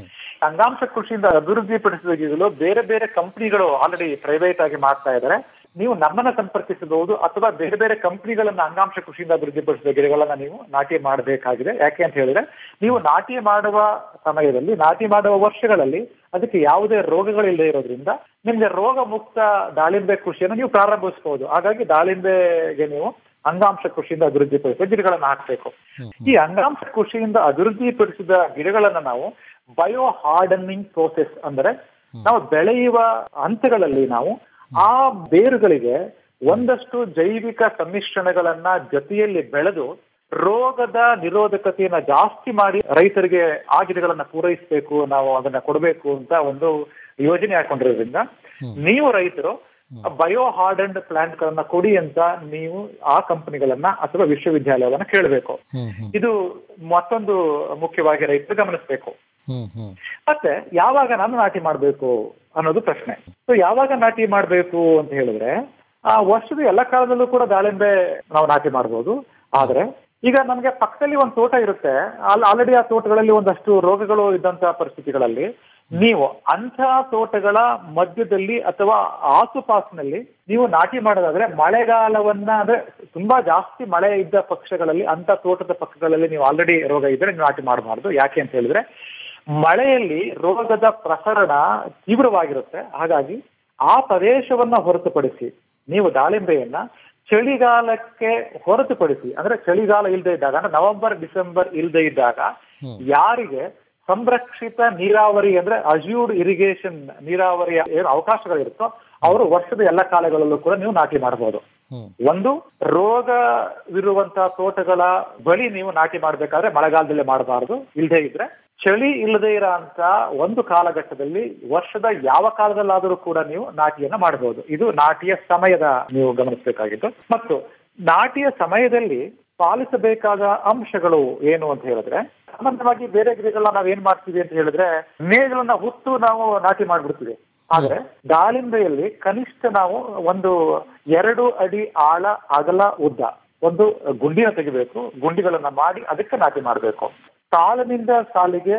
ಅಂಗಾಂಶ ಕೃಷಿಯಿಂದ ಅಭಿವೃದ್ಧಿ ಪಡಿಸಿದ ಗಿಡಗಳು ಬೇರೆ ಬೇರೆ ಕಂಪನಿಗಳು ಆಲ್ರೆಡಿ ಪ್ರೈವೇಟ್ ಆಗಿ ಮಾಡ್ತಾ ಇದ್ದಾರೆ ನೀವು ನಮ್ಮನ್ನ ಸಂಪರ್ಕಿಸಬಹುದು ಅಥವಾ ಬೇರೆ ಬೇರೆ ಕಂಪನಿಗಳನ್ನ ಅಂಗಾಂಶ ಕೃಷಿಯಿಂದ ಅಭಿವೃದ್ಧಿಪಡಿಸಿದ ಗಿಡಗಳನ್ನ ನೀವು ನಾಟಿ ಮಾಡಬೇಕಾಗಿದೆ ಯಾಕೆ ಅಂತ ಹೇಳಿದ್ರೆ ನೀವು ನಾಟಿ ಮಾಡುವ ಸಮಯದಲ್ಲಿ ನಾಟಿ ಮಾಡುವ ವರ್ಷಗಳಲ್ಲಿ ಅದಕ್ಕೆ ಯಾವುದೇ ರೋಗಗಳಿಲ್ಲದೆ ಇರೋದ್ರಿಂದ ನಿಮ್ಗೆ ರೋಗ ಮುಕ್ತ ದಾಳಿಂಬೆ ಕೃಷಿಯನ್ನು ನೀವು ಪ್ರಾರಂಭಿಸಬಹುದು ಹಾಗಾಗಿ ದಾಳಿಂಬೆಗೆ ನೀವು ಅಂಗಾಂಶ ಕೃಷಿಯಿಂದ ಅಭಿವೃದ್ಧಿಪಡಿಸಿದ ಗಿಡಗಳನ್ನ ಹಾಕ್ಬೇಕು ಈ ಅಂಗಾಂಶ ಕೃಷಿಯಿಂದ ಅಭಿವೃದ್ಧಿಪಡಿಸಿದ ಗಿಡಗಳನ್ನ ನಾವು ಬಯೋ ಹಾರ್ಡನಿಂಗ್ ಪ್ರೋಸೆಸ್ ಅಂದ್ರೆ ನಾವು ಬೆಳೆಯುವ ಹಂತಗಳಲ್ಲಿ ನಾವು ಆ ಬೇರುಗಳಿಗೆ ಒಂದಷ್ಟು ಜೈವಿಕ ಸಮ್ಮಿಶ್ರಣಗಳನ್ನ ಜೊತೆಯಲ್ಲಿ ಬೆಳೆದು ರೋಗದ ನಿರೋಧಕತೆಯನ್ನ ಜಾಸ್ತಿ ಮಾಡಿ ರೈತರಿಗೆ ಆ ಗಿಡಗಳನ್ನ ಪೂರೈಸಬೇಕು ನಾವು ಅದನ್ನ ಕೊಡಬೇಕು ಅಂತ ಒಂದು ಯೋಜನೆ ಹಾಕೊಂಡಿರೋದ್ರಿಂದ ನೀವು ರೈತರು ಬಯೋ ಹಾರ್ಡನ್ಡ್ ಪ್ಲಾಂಟ್ ಗಳನ್ನ ಕೊಡಿ ಅಂತ ನೀವು ಆ ಕಂಪನಿಗಳನ್ನ ಅಥವಾ ವಿಶ್ವವಿದ್ಯಾಲಯವನ್ನ ಕೇಳಬೇಕು ಇದು ಮತ್ತೊಂದು ಮುಖ್ಯವಾಗಿ ರೈತರು ಗಮನಿಸಬೇಕು ಮತ್ತೆ ಯಾವಾಗ ನಾನು ನಾಟಿ ಮಾಡ್ಬೇಕು ಅನ್ನೋದು ಪ್ರಶ್ನೆ ಸೊ ಯಾವಾಗ ನಾಟಿ ಮಾಡ್ಬೇಕು ಅಂತ ಹೇಳಿದ್ರೆ ಆ ವರ್ಷದ ಎಲ್ಲ ಕಾಲದಲ್ಲೂ ಕೂಡ ದಾಳಿಂಬೆ ನಾವು ನಾಟಿ ಮಾಡ್ಬೋದು ಆದ್ರೆ ಈಗ ನಮ್ಗೆ ಪಕ್ಕದಲ್ಲಿ ಒಂದು ತೋಟ ಇರುತ್ತೆ ಅಲ್ಲಿ ಆಲ್ರೆಡಿ ಆ ತೋಟಗಳಲ್ಲಿ ಒಂದಷ್ಟು ರೋಗಗಳು ಇದ್ದಂತ ಪರಿಸ್ಥಿತಿಗಳಲ್ಲಿ ನೀವು ಅಂಥ ತೋಟಗಳ ಮಧ್ಯದಲ್ಲಿ ಅಥವಾ ಆಸುಪಾಸಿನಲ್ಲಿ ನೀವು ನಾಟಿ ಮಾಡೋದಾದ್ರೆ ಮಳೆಗಾಲವನ್ನ ಅಂದ್ರೆ ತುಂಬಾ ಜಾಸ್ತಿ ಮಳೆ ಇದ್ದ ಪಕ್ಷಗಳಲ್ಲಿ ಅಂತ ತೋಟದ ಪಕ್ಕಗಳಲ್ಲಿ ನೀವು ಆಲ್ರೆಡಿ ರೋಗ ಇದ್ರೆ ನೀವು ನಾಟಿ ಮಾಡಬಾರ್ದು ಯಾಕೆ ಅಂತ ಹೇಳಿದ್ರೆ ಮಳೆಯಲ್ಲಿ ರೋಗದ ಪ್ರಸರಣ ತೀವ್ರವಾಗಿರುತ್ತೆ ಹಾಗಾಗಿ ಆ ಪ್ರದೇಶವನ್ನ ಹೊರತುಪಡಿಸಿ ನೀವು ದಾಳಿಂಬೆಯನ್ನ ಚಳಿಗಾಲಕ್ಕೆ ಹೊರತುಪಡಿಸಿ ಅಂದ್ರೆ ಚಳಿಗಾಲ ಇಲ್ಲದೆ ಇದ್ದಾಗ ಅಂದ್ರೆ ನವೆಂಬರ್ ಡಿಸೆಂಬರ್ ಇಲ್ಲದೆ ಇದ್ದಾಗ ಯಾರಿಗೆ ಸಂರಕ್ಷಿತ ನೀರಾವರಿ ಅಂದ್ರೆ ಅಜ್ಯೂರ್ಡ್ ಇರಿಗೇಷನ್ ನೀರಾವರಿಯ ಏನು ಅವಕಾಶಗಳಿರುತ್ತೋ ಅವರು ವರ್ಷದ ಎಲ್ಲ ಕಾಲಗಳಲ್ಲೂ ಕೂಡ ನೀವು ನಾಟಿ ಮಾಡಬಹುದು ಒಂದು ರೋಗವಿರುವಂತಹ ತೋಟಗಳ ಬಳಿ ನೀವು ನಾಟಿ ಮಾಡ್ಬೇಕಾದ್ರೆ ಮಳೆಗಾಲದಲ್ಲೇ ಮಾಡಬಾರದು ಇಲ್ಲದೆ ಇದ್ರೆ ಚಳಿ ಇಲ್ಲದೆ ಇರೋ ಅಂತ ಒಂದು ಕಾಲಘಟ್ಟದಲ್ಲಿ ವರ್ಷದ ಯಾವ ಕಾಲದಲ್ಲಾದರೂ ಕೂಡ ನೀವು ನಾಟಿಯನ್ನ ಮಾಡಬಹುದು ಇದು ನಾಟಿಯ ಸಮಯದ ನೀವು ಗಮನಿಸಬೇಕಾಗಿದ್ದು ಮತ್ತು ನಾಟಿಯ ಸಮಯದಲ್ಲಿ ಪಾಲಿಸಬೇಕಾದ ಅಂಶಗಳು ಏನು ಅಂತ ಹೇಳಿದ್ರೆ ಸಾಮಾನ್ಯವಾಗಿ ಬೇರೆ ಗಿಡಗಳನ್ನ ನಾವ್ ಏನ್ ಮಾಡ್ತೀವಿ ಅಂತ ಹೇಳಿದ್ರೆ ನೇಗಳನ್ನ ಹುತ್ತು ನಾವು ನಾಟಿ ಮಾಡ್ಬಿಡ್ತೀವಿ ಆದ್ರೆ ದಾಳಿಂಬೆಯಲ್ಲಿ ಕನಿಷ್ಠ ನಾವು ಒಂದು ಎರಡು ಅಡಿ ಆಳ ಅಗಲ ಉದ್ದ ಒಂದು ಗುಂಡಿನ ತೆಗಿಬೇಕು ಗುಂಡಿಗಳನ್ನ ಮಾಡಿ ಅದಕ್ಕೆ ನಾಟಿ ಮಾಡಬೇಕು ಸಾಲಿನಿಂದ ಸಾಲಿಗೆ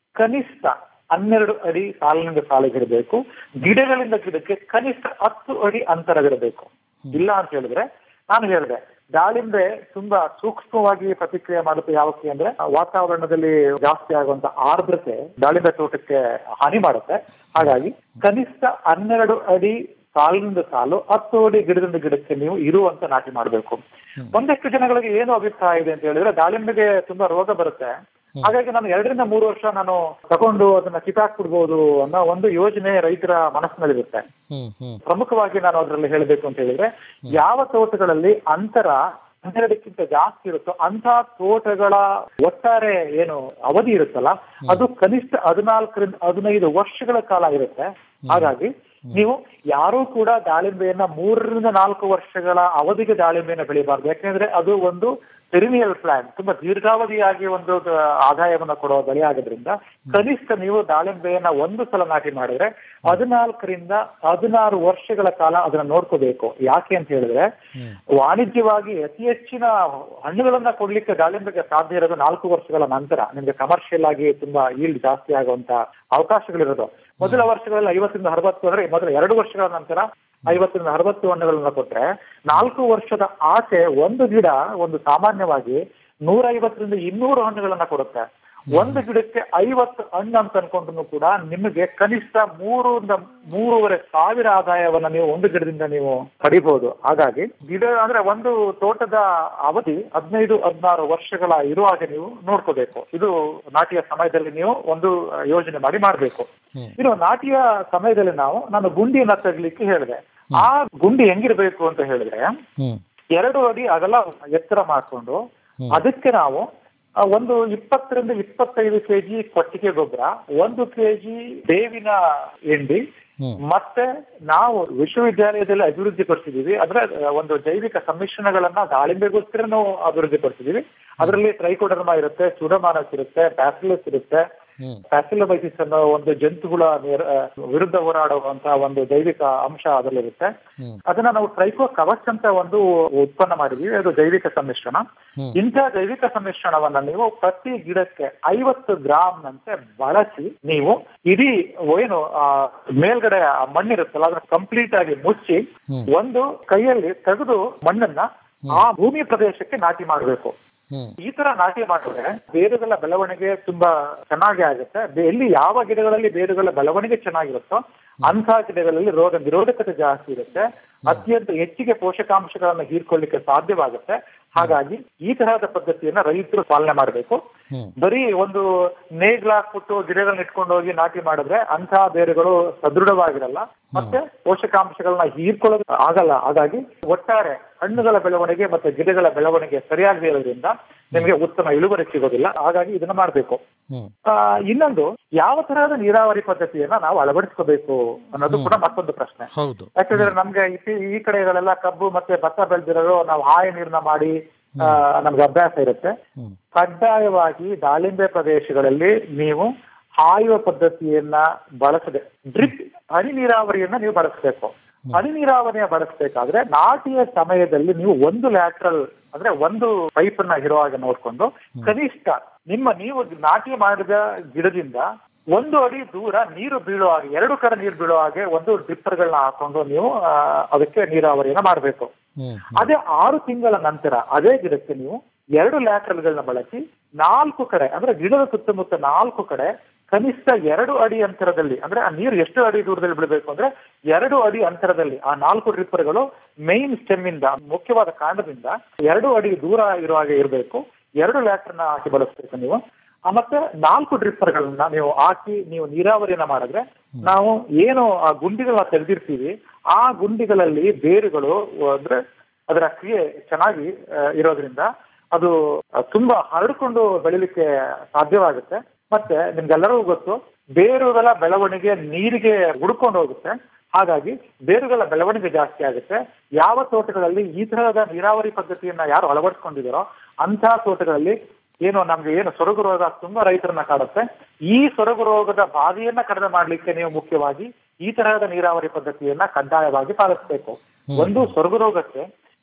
ಕನಿಷ್ಠ ಹನ್ನೆರಡು ಅಡಿ ಸಾಲಿನಿಂದ ಸಾಲಿಗಿರಬೇಕು ಗಿಡಗಳಿಂದ ಗಿಡಕ್ಕೆ ಕನಿಷ್ಠ ಹತ್ತು ಅಡಿ ಅಂತರವಿರಬೇಕು ಇಲ್ಲ ಅಂತ ಹೇಳಿದ್ರೆ ನಾನು ಹೇಳಿದೆ ದಾಳಿಂಬೆ ತುಂಬಾ ಸೂಕ್ಷ್ಮವಾಗಿ ಪ್ರತಿಕ್ರಿಯೆ ಮಾಡುತ್ತೆ ಯಾವಕ್ಕೆ ಅಂದ್ರೆ ವಾತಾವರಣದಲ್ಲಿ ಜಾಸ್ತಿ ಆಗುವಂತ ಆರ್ದ್ರತೆ ದಾಳಿಂಬೆ ತೋಟಕ್ಕೆ ಹಾನಿ ಮಾಡುತ್ತೆ ಹಾಗಾಗಿ ಕನಿಷ್ಠ ಹನ್ನೆರಡು ಅಡಿ ಸಾಲಿನಿಂದ ಸಾಲು ಹತ್ತು ಅಡಿ ಗಿಡದಿಂದ ಗಿಡಕ್ಕೆ ನೀವು ಇರುವಂತ ನಾಟಿ ಮಾಡಬೇಕು ಒಂದಷ್ಟು ಜನಗಳಿಗೆ ಏನು ಅಭಿಪ್ರಾಯ ಇದೆ ಅಂತ ಹೇಳಿದ್ರೆ ದಾಳಿಂಬೆಗೆ ತುಂಬಾ ರೋಗ ಬರುತ್ತೆ ಹಾಗಾಗಿ ನಾನು ಎರಡರಿಂದ ಮೂರು ವರ್ಷ ನಾನು ತಗೊಂಡು ಅದನ್ನ ಕಿತ್ತಾಕ್ಬಿಡ್ಬೋದು ಅನ್ನೋ ಒಂದು ಯೋಜನೆ ರೈತರ ಮನಸ್ಸಿನಲ್ಲಿರುತ್ತೆ ಹ್ಮ್ ಹ್ಮ್ ಪ್ರಮುಖವಾಗಿ ನಾನು ಅದರಲ್ಲಿ ಹೇಳಬೇಕು ಅಂತ ಹೇಳಿದ್ರೆ ಯಾವ ತೋಟಗಳಲ್ಲಿ ಅಂತರ ಹನ್ನೆರಡಕ್ಕಿಂತ ಜಾಸ್ತಿ ಇರುತ್ತೋ ಅಂತ ತೋಟಗಳ ಒಟ್ಟಾರೆ ಏನು ಅವಧಿ ಇರುತ್ತಲ್ಲ ಅದು ಕನಿಷ್ಠ ಹದಿನಾಲ್ಕರಿಂದ ಹದಿನೈದು ವರ್ಷಗಳ ಕಾಲ ಇರುತ್ತೆ ಹಾಗಾಗಿ ನೀವು ಯಾರೂ ಕೂಡ ದಾಳಿಂಬೆಯನ್ನ ಮೂರರಿಂದ ನಾಲ್ಕು ವರ್ಷಗಳ ಅವಧಿಗೆ ದಾಳಿಂಬೆಯನ್ನ ಬೆಳಿಬಾರ್ದು ಯಾಕೆಂದ್ರೆ ಅದು ಒಂದು ಪೆರಿನಿಯಲ್ ಪ್ಲಾನ್ ತುಂಬಾ ದೀರ್ಘಾವಧಿಯಾಗಿ ಒಂದು ದ- ಆದಾಯವನ್ನ ಕೊಡುವ ಬೆಳೆ ಆಗೋದ್ರಿಂದ ಕನಿಷ್ಠ ನೀವು ದಾಳಿಂಬೆಯನ್ನ ಒಂದು ಸಲ ನಾಟಿ ಮಾಡಿದ್ರೆ ಹದಿನಾಲ್ಕರಿಂದ ಹದಿನಾರು ವರ್ಷಗಳ ಕಾಲ ಅದನ್ನ ನೋಡ್ಕೋಬೇಕು ಯಾಕೆ ಅಂತ ಹೇಳಿದ್ರೆ ವಾಣಿಜ್ಯವಾಗಿ ಅತಿ ಹೆಚ್ಚಿನ ಹಣ್ಣುಗಳನ್ನ ಕೊಡ್ಲಿಕ್ಕೆ ದಾಳಿಂಬೆಗೆ ಸಾಧ್ಯ ಇರೋದು ನಾಲ್ಕು ವರ್ಷಗಳ ನಂತರ ನಿಮ್ಗೆ ಕಮರ್ಷಿಯಲ್ ಆಗಿ ತುಂಬಾ ಈಲ್ಡ್ ಜಾಸ್ತಿ ಆಗುವಂತ ಅವಕಾಶಗಳಿರೋದು ಮೊದಲ ವರ್ಷಗಳಲ್ಲಿ ಐವತ್ತರಿಂದ ಅರವತ್ತು ಅಂದ್ರೆ ಮೊದಲ ಎರಡು ವರ್ಷಗಳ ನಂತರ ಐವತ್ತರಿಂದ ಅರವತ್ತು ಹಣ್ಣುಗಳನ್ನ ಕೊಟ್ರೆ ನಾಲ್ಕು ವರ್ಷದ ಆಸೆ ಒಂದು ಗಿಡ ಒಂದು ಸಾಮಾನ್ಯವಾಗಿ ನೂರ ಐವತ್ತರಿಂದ ಇನ್ನೂರು ಹಣ್ಣುಗಳನ್ನ ಕೊಡುತ್ತೆ ಒಂದು ಗಿಡಕ್ಕೆ ಐವತ್ತು ಹಣ್ಣು ಅಂತ ಅನ್ಕೊಂಡ್ರು ಕೂಡ ನಿಮಗೆ ಕನಿಷ್ಠ ಮೂರರಿಂದ ಮೂರುವರೆ ಸಾವಿರ ಆದಾಯವನ್ನ ನೀವು ಒಂದು ಗಿಡದಿಂದ ನೀವು ಪಡಿಬಹುದು ಹಾಗಾಗಿ ಗಿಡ ಅಂದ್ರೆ ಒಂದು ತೋಟದ ಅವಧಿ ಹದಿನೈದು ಹದಿನಾರು ವರ್ಷಗಳ ಇರುವ ಹಾಗೆ ನೀವು ನೋಡ್ಕೋಬೇಕು ಇದು ನಾಟಿಯ ಸಮಯದಲ್ಲಿ ನೀವು ಒಂದು ಯೋಜನೆ ಮಾಡಿ ಮಾಡ್ಬೇಕು ಇನ್ನು ನಾಟಿಯ ಸಮಯದಲ್ಲಿ ನಾವು ನಾನು ಗುಂಡಿಯನ್ನ ತೆಗಿಲಿಕ್ಕೆ ಹೇಳಿದೆ ಆ ಗುಂಡಿ ಹೆಂಗಿರ್ಬೇಕು ಅಂತ ಹೇಳಿದ್ರೆ ಹ್ಮ್ ಎರಡು ಅಡಿ ಅಗಲ ಎತ್ತರ ಮಾಡ್ಕೊಂಡು ಅದಕ್ಕೆ ನಾವು ಆ, ಒಂದು ಇಪ್ಪತ್ತರಿಂದ ಇಪ್ಪತ್ತೈದು ಕೆಜಿ ಕೊಟ್ಟಿಗೆ ಗೊಬ್ಬರ ಒಂದು ಕೆಜಿ ಬೇವಿನ ಹಿಂಡಿ ಮತ್ತೆ ನಾವು ವಿಶ್ವವಿದ್ಯಾಲಯದಲ್ಲಿ ಅಭಿವೃದ್ಧಿ ಪಡಿಸಿದೀವಿ ಅಂದ್ರೆ ಆ, ಒಂದು ಜೈವಿಕ ಸಮ್ಮಿಶ್ರಣಗಳನ್ನ ದಾಳಿಂಬೆಗೋಸ್ಕರ ನಾವು ಅಭಿವೃದ್ಧಿ ಪಡಿಸಿದೀವಿ ಅದರಲ್ಲಿ ಟ್ರೈಕೋಡರ್ಮಾ ಇರುತ್ತೆ ಸುಡಮಾನಸ್ ಇರುತ್ತೆ ಪ್ಯಾಸಿಲಸ್ ಇರುತ್ತೆ ಪ್ಯಾಸಿಲೋಮೈಸಿಸ್ ಅನ್ನೋ ಒಂದು ಜಂತುಗಳ ನೇರ- ಆ, ವಿರುದ್ಧ ಹೋರಾಡುವಂತಹ ಒಂದು ಜೈವಿಕ ಅಂಶ ಅದರಲ್ಲಿರುತ್ತೆ ಅದನ್ನ ನಾವು ಟ್ರೈಕೋ ಕವಚ್ ಅಂತ ಒಂದು ಉತ್ಪನ್ನ ಮಾಡಿದೀವಿ ಅದು ಜೈವಿಕ ಸಮ್ಮಿಶ್ರಣ ಇಂಥ ಜೈವಿಕ ಸಮ್ಮಿಶ್ರಣವನ್ನ ನೀವು ಪ್ರತಿ ಗಿಡಕ್ಕೆ ಐವತ್ತು ಗ್ರಾಮ್ನಂತೆ ಬಳಸಿ ನೀವು ಇಡೀ ಏನು ಆ ಮೇಲ್ಗಡೆ ಆ ಮಣ್ಣಿರುತ್ತಲ್ಲ ಅದನ್ನ ಕಂಪ್ಲೀಟ್ ಆಗಿ ಮುಚ್ಚಿ ಒಂದು ಕೈಯಲ್ಲಿ ತೆಗೆದು ಮಣ್ಣನ್ನ ಆ ಭೂಮಿ ಪ್ರದೇಶಕ್ಕೆ ನಾಟಿ ಮಾಡಬೇಕು ಈ ತರ ನಾಟಿ ಮಾಡಿದ್ರೆ ಬೇರುಗಳ ಬೆಳವಣಿಗೆ ತುಂಬಾ ಚೆನ್ನಾಗಿ ಆಗುತ್ತೆ ಬೆ- ಎಲ್ಲಿ ಯಾವ ಗಿಡಗಳಲ್ಲಿ ಬೇರುಗಳ ಬೆಳವಣಿಗೆ ಚೆನ್ನಾಗಿರುತ್ತೋ ಅಂತಹ ಗಿಡಗಳಲ್ಲಿ ರೋಗ ನಿರೋಧಕತೆ ಜಾಸ್ತಿ ಇರುತ್ತೆ ಅತ್ಯಂತ ಹೆಚ್ಚಿಗೆ ಪೋಷಕಾಂಶಗಳನ್ನ ಹೀರ್ಕೊಳ್ಳಿಕ್ಕೆ ಸಾಧ್ಯವಾಗುತ್ತೆ ಹಾಗಾಗಿ ಈ ತರಹದ ಪದ್ಧತಿಯನ್ನ ರೈತರು ಪಾಲನೆ ಮಾಡಬೇಕು ಬರೀ ಒಂದು ನೇಗ್ಲ ಹಾಕ್ಬಿಟ್ಟು ಗಿಡಗಳನ್ನ ಇಟ್ಕೊಂಡು ಹೋಗಿ ನಾಟಿ ಮಾಡಿದ್ರೆ ಅಂತಹ ಬೇರುಗಳು ಸದೃಢವಾಗಿರಲ್ಲ ಮತ್ತೆ ಪೋಷಕಾಂಶಗಳನ್ನ ಹೀರ್ಕೊಳ್ಳೋದು ಆಗಲ್ಲ ಹಾಗಾಗಿ ಒಟ್ಟಾರೆ ಹಣ್ಣುಗಳ ಬೆಳವಣಿಗೆ ಮತ್ತೆ ಗಿಡಗಳ ಬೆಳವಣಿಗೆ ಸರಿಯಾಗಿ ಇರೋದ್ರಿಂದ ನಿಮಗೆ ಉತ್ತಮ ಇಳುವರಿ ಸಿಗೋದಿಲ್ಲ ಹಾಗಾಗಿ ಇದನ್ನ ಮಾಡಬೇಕು ಆ, ಇನ್ನೊಂದು ಯಾವ ತರಹದ ನೀರಾವರಿ ಪದ್ಧತಿಯನ್ನ ನಾವು ಅಳವಡಿಸ್ಕೋಬೇಕು ಅನ್ನೋದು ಕೂಡ ಮತ್ತೊಂದು ಪ್ರಶ್ನೆ ಹೌದು ಯಾಕಂದ್ರೆ ನಮ್ಗೆ ಈ- ಈ ಕಡೆಗಳೆಲ್ಲ ಕಬ್ಬು ಮತ್ತೆ ಭತ್ತ ಬೆಳೆದಿರೋರು ನಾವು ಹಾಯಿ ನೀರ್ನ ಮಾಡಿ ಆ, ನಮ್ಗೆ ಅಭ್ಯಾಸ ಇರುತ್ತೆ ಕಡ್ಡಾಯವಾಗಿ ದಾಳಿಂಬೆ ಪ್ರದೇಶಗಳಲ್ಲಿ ನೀವು ಹಾಯುವ ಪದ್ಧತಿಯನ್ನ ಬಳಸದೆ ಡ್ರಿಪ್ ಹನಿ ನೀರಾವರಿಯನ್ನ ನೀವು ಬಳಸಬೇಕು ಹನಿ ನೀರಾವರಿಯ ಬಳಸಬೇಕಾದ್ರೆ ನಾಟಿಯ ಸಮಯದಲ್ಲಿ ನೀವು ಒಂದು ಲ್ಯಾಟ್ರಲ್ ಅಂದ್ರೆ ಒಂದು ಪೈಪ್ ಅನ್ನ ಇರೋ ಹಾಗೆ ನೋಡ್ಕೊಂಡು ಕನಿಷ್ಠ ನಿಮ್ಮ ನೀವು ನಾಟಿ ಮಾಡಿದ ಗಿಡದಿಂದ ಒಂದು ಅಡಿ ದೂರ ನೀರು ಬೀಳೋ ಹಾಗೆ ಎರಡು ಕಡೆ ನೀರು ಬೀಳೋ ಹಾಗೆ ಒಂದು ಡ್ರಿಪ್ಪರ್ಗಳನ್ನ ಹಾಕೊಂಡು ನೀವು ಆ, ಅದಕ್ಕೆ ನೀರಾವರಿಯನ್ನ ಮಾಡಬೇಕು ಅದೇ ಆರು ತಿಂಗಳ ನಂತರ ಅದೇ ಗಿಡಕ್ಕೆ ನೀವು ಎರಡು ಲ್ಯಾಟ್ರಲ್ಗಳನ್ನ ಬಳಸಿ ನಾಲ್ಕು ಕಡೆ ಅಂದ್ರೆ ಗಿಡದ ಸುತ್ತಮುತ್ತ ನಾಲ್ಕು ಕಡೆ ಕನಿಷ್ಠ ಎರಡು ಅಡಿ ಅಂತರದಲ್ಲಿ ಅಂದ್ರೆ ಆ ನೀರು ಎಷ್ಟು ಅಡಿ ದೂರದಲ್ಲಿ ಬಿಡಬೇಕು ಅಂದ್ರೆ ಎರಡು ಅಡಿ ಅಂತರದಲ್ಲಿ ಆ ನಾಲ್ಕು ಡ್ರಿಪ್ಪರ್ಗಳು ಮೈನ್ ಸ್ಟೆಮ್ ಇಂದ ಮುಖ್ಯವಾದ ಕಾಂಡದಿಂದ ಎರಡು ಅಡಿ ದೂರ ಇರೋ ಹಾಗೆ ಇರಬೇಕು ಎರಡು ಲ್ಯಾಟ್ರನ್ನ ಹಾಕಿ ಬಳಸಬೇಕು ನೀವು ಆ, ಮತ್ತೆ ನಾಲ್ಕು ಡ್ರಿಪ್ಪರ್ಗಳನ್ನ ನೀವು ಹಾಕಿ ನೀವು ನೀರಾವರಿಯನ್ನ ಮಾಡಿದ್ರೆ ನಾವು ಏನು ಆ ಗುಂಡಿಗಳನ್ನ ತೆಗೆದಿರ್ತೀವಿ ಆ ಗುಂಡಿಗಳಲ್ಲಿ ಬೇರುಗಳು ಅಂದ್ರೆ ಅದರ ಕ್ರಿಯೆ ಚೆನ್ನಾಗಿ ಆ, ಇರೋದ್ರಿಂದ ಅದು ಆ, ತುಂಬಾ ಹರಡ್ಕೊಂಡು ಬೆಳಿಲಿಕ್ಕೆ ಸಾಧ್ಯವಾಗುತ್ತೆ ಮತ್ತೆ ನಿಮ್ಗೆಲ್ಲರಿಗೂ ಗೊತ್ತು ಬೇರುಗಳ ಬೆಳವಣಿಗೆ ನೀರಿಗೆ ಹುಡ್ಕೊಂಡು ಹೋಗುತ್ತೆ ಹಾಗಾಗಿ ಬೇರುಗಳ ಬೆಳವಣಿಗೆ ಜಾಸ್ತಿ ಆಗುತ್ತೆ ಯಾವ ತೋಟಗಳಲ್ಲಿ ಈ ತರಹದ ನೀರಾವರಿ ಪದ್ಧತಿಯನ್ನ ಯಾರು ಅಳವಡಿಸ್ಕೊಂಡಿದಾರೋ ಅಂತಹ ತೋಟಗಳಲ್ಲಿ ಏನು ನಮ್ಗೆ ಏನು ಸೊರಗು ರೋಗ ತುಂಬಾ ರೈತರನ್ನ ಕಾಡುತ್ತೆ ಈ ಸೊರಗು ರೋಗದ ಬಾಧೆಯನ್ನ ಕಡಿಮೆ ಮಾಡ್ಲಿಕ್ಕೆ ನೀವು ಮುಖ್ಯವಾಗಿ ಈ ತರಹದ ನೀರಾವರಿ ಪದ್ಧತಿಯನ್ನ ಕಡ್ಡಾಯವಾಗಿ ಪಾಲಿಸಬೇಕು ಒಂದು ಸೊರಗು ರೋಗಕ್ಕೆ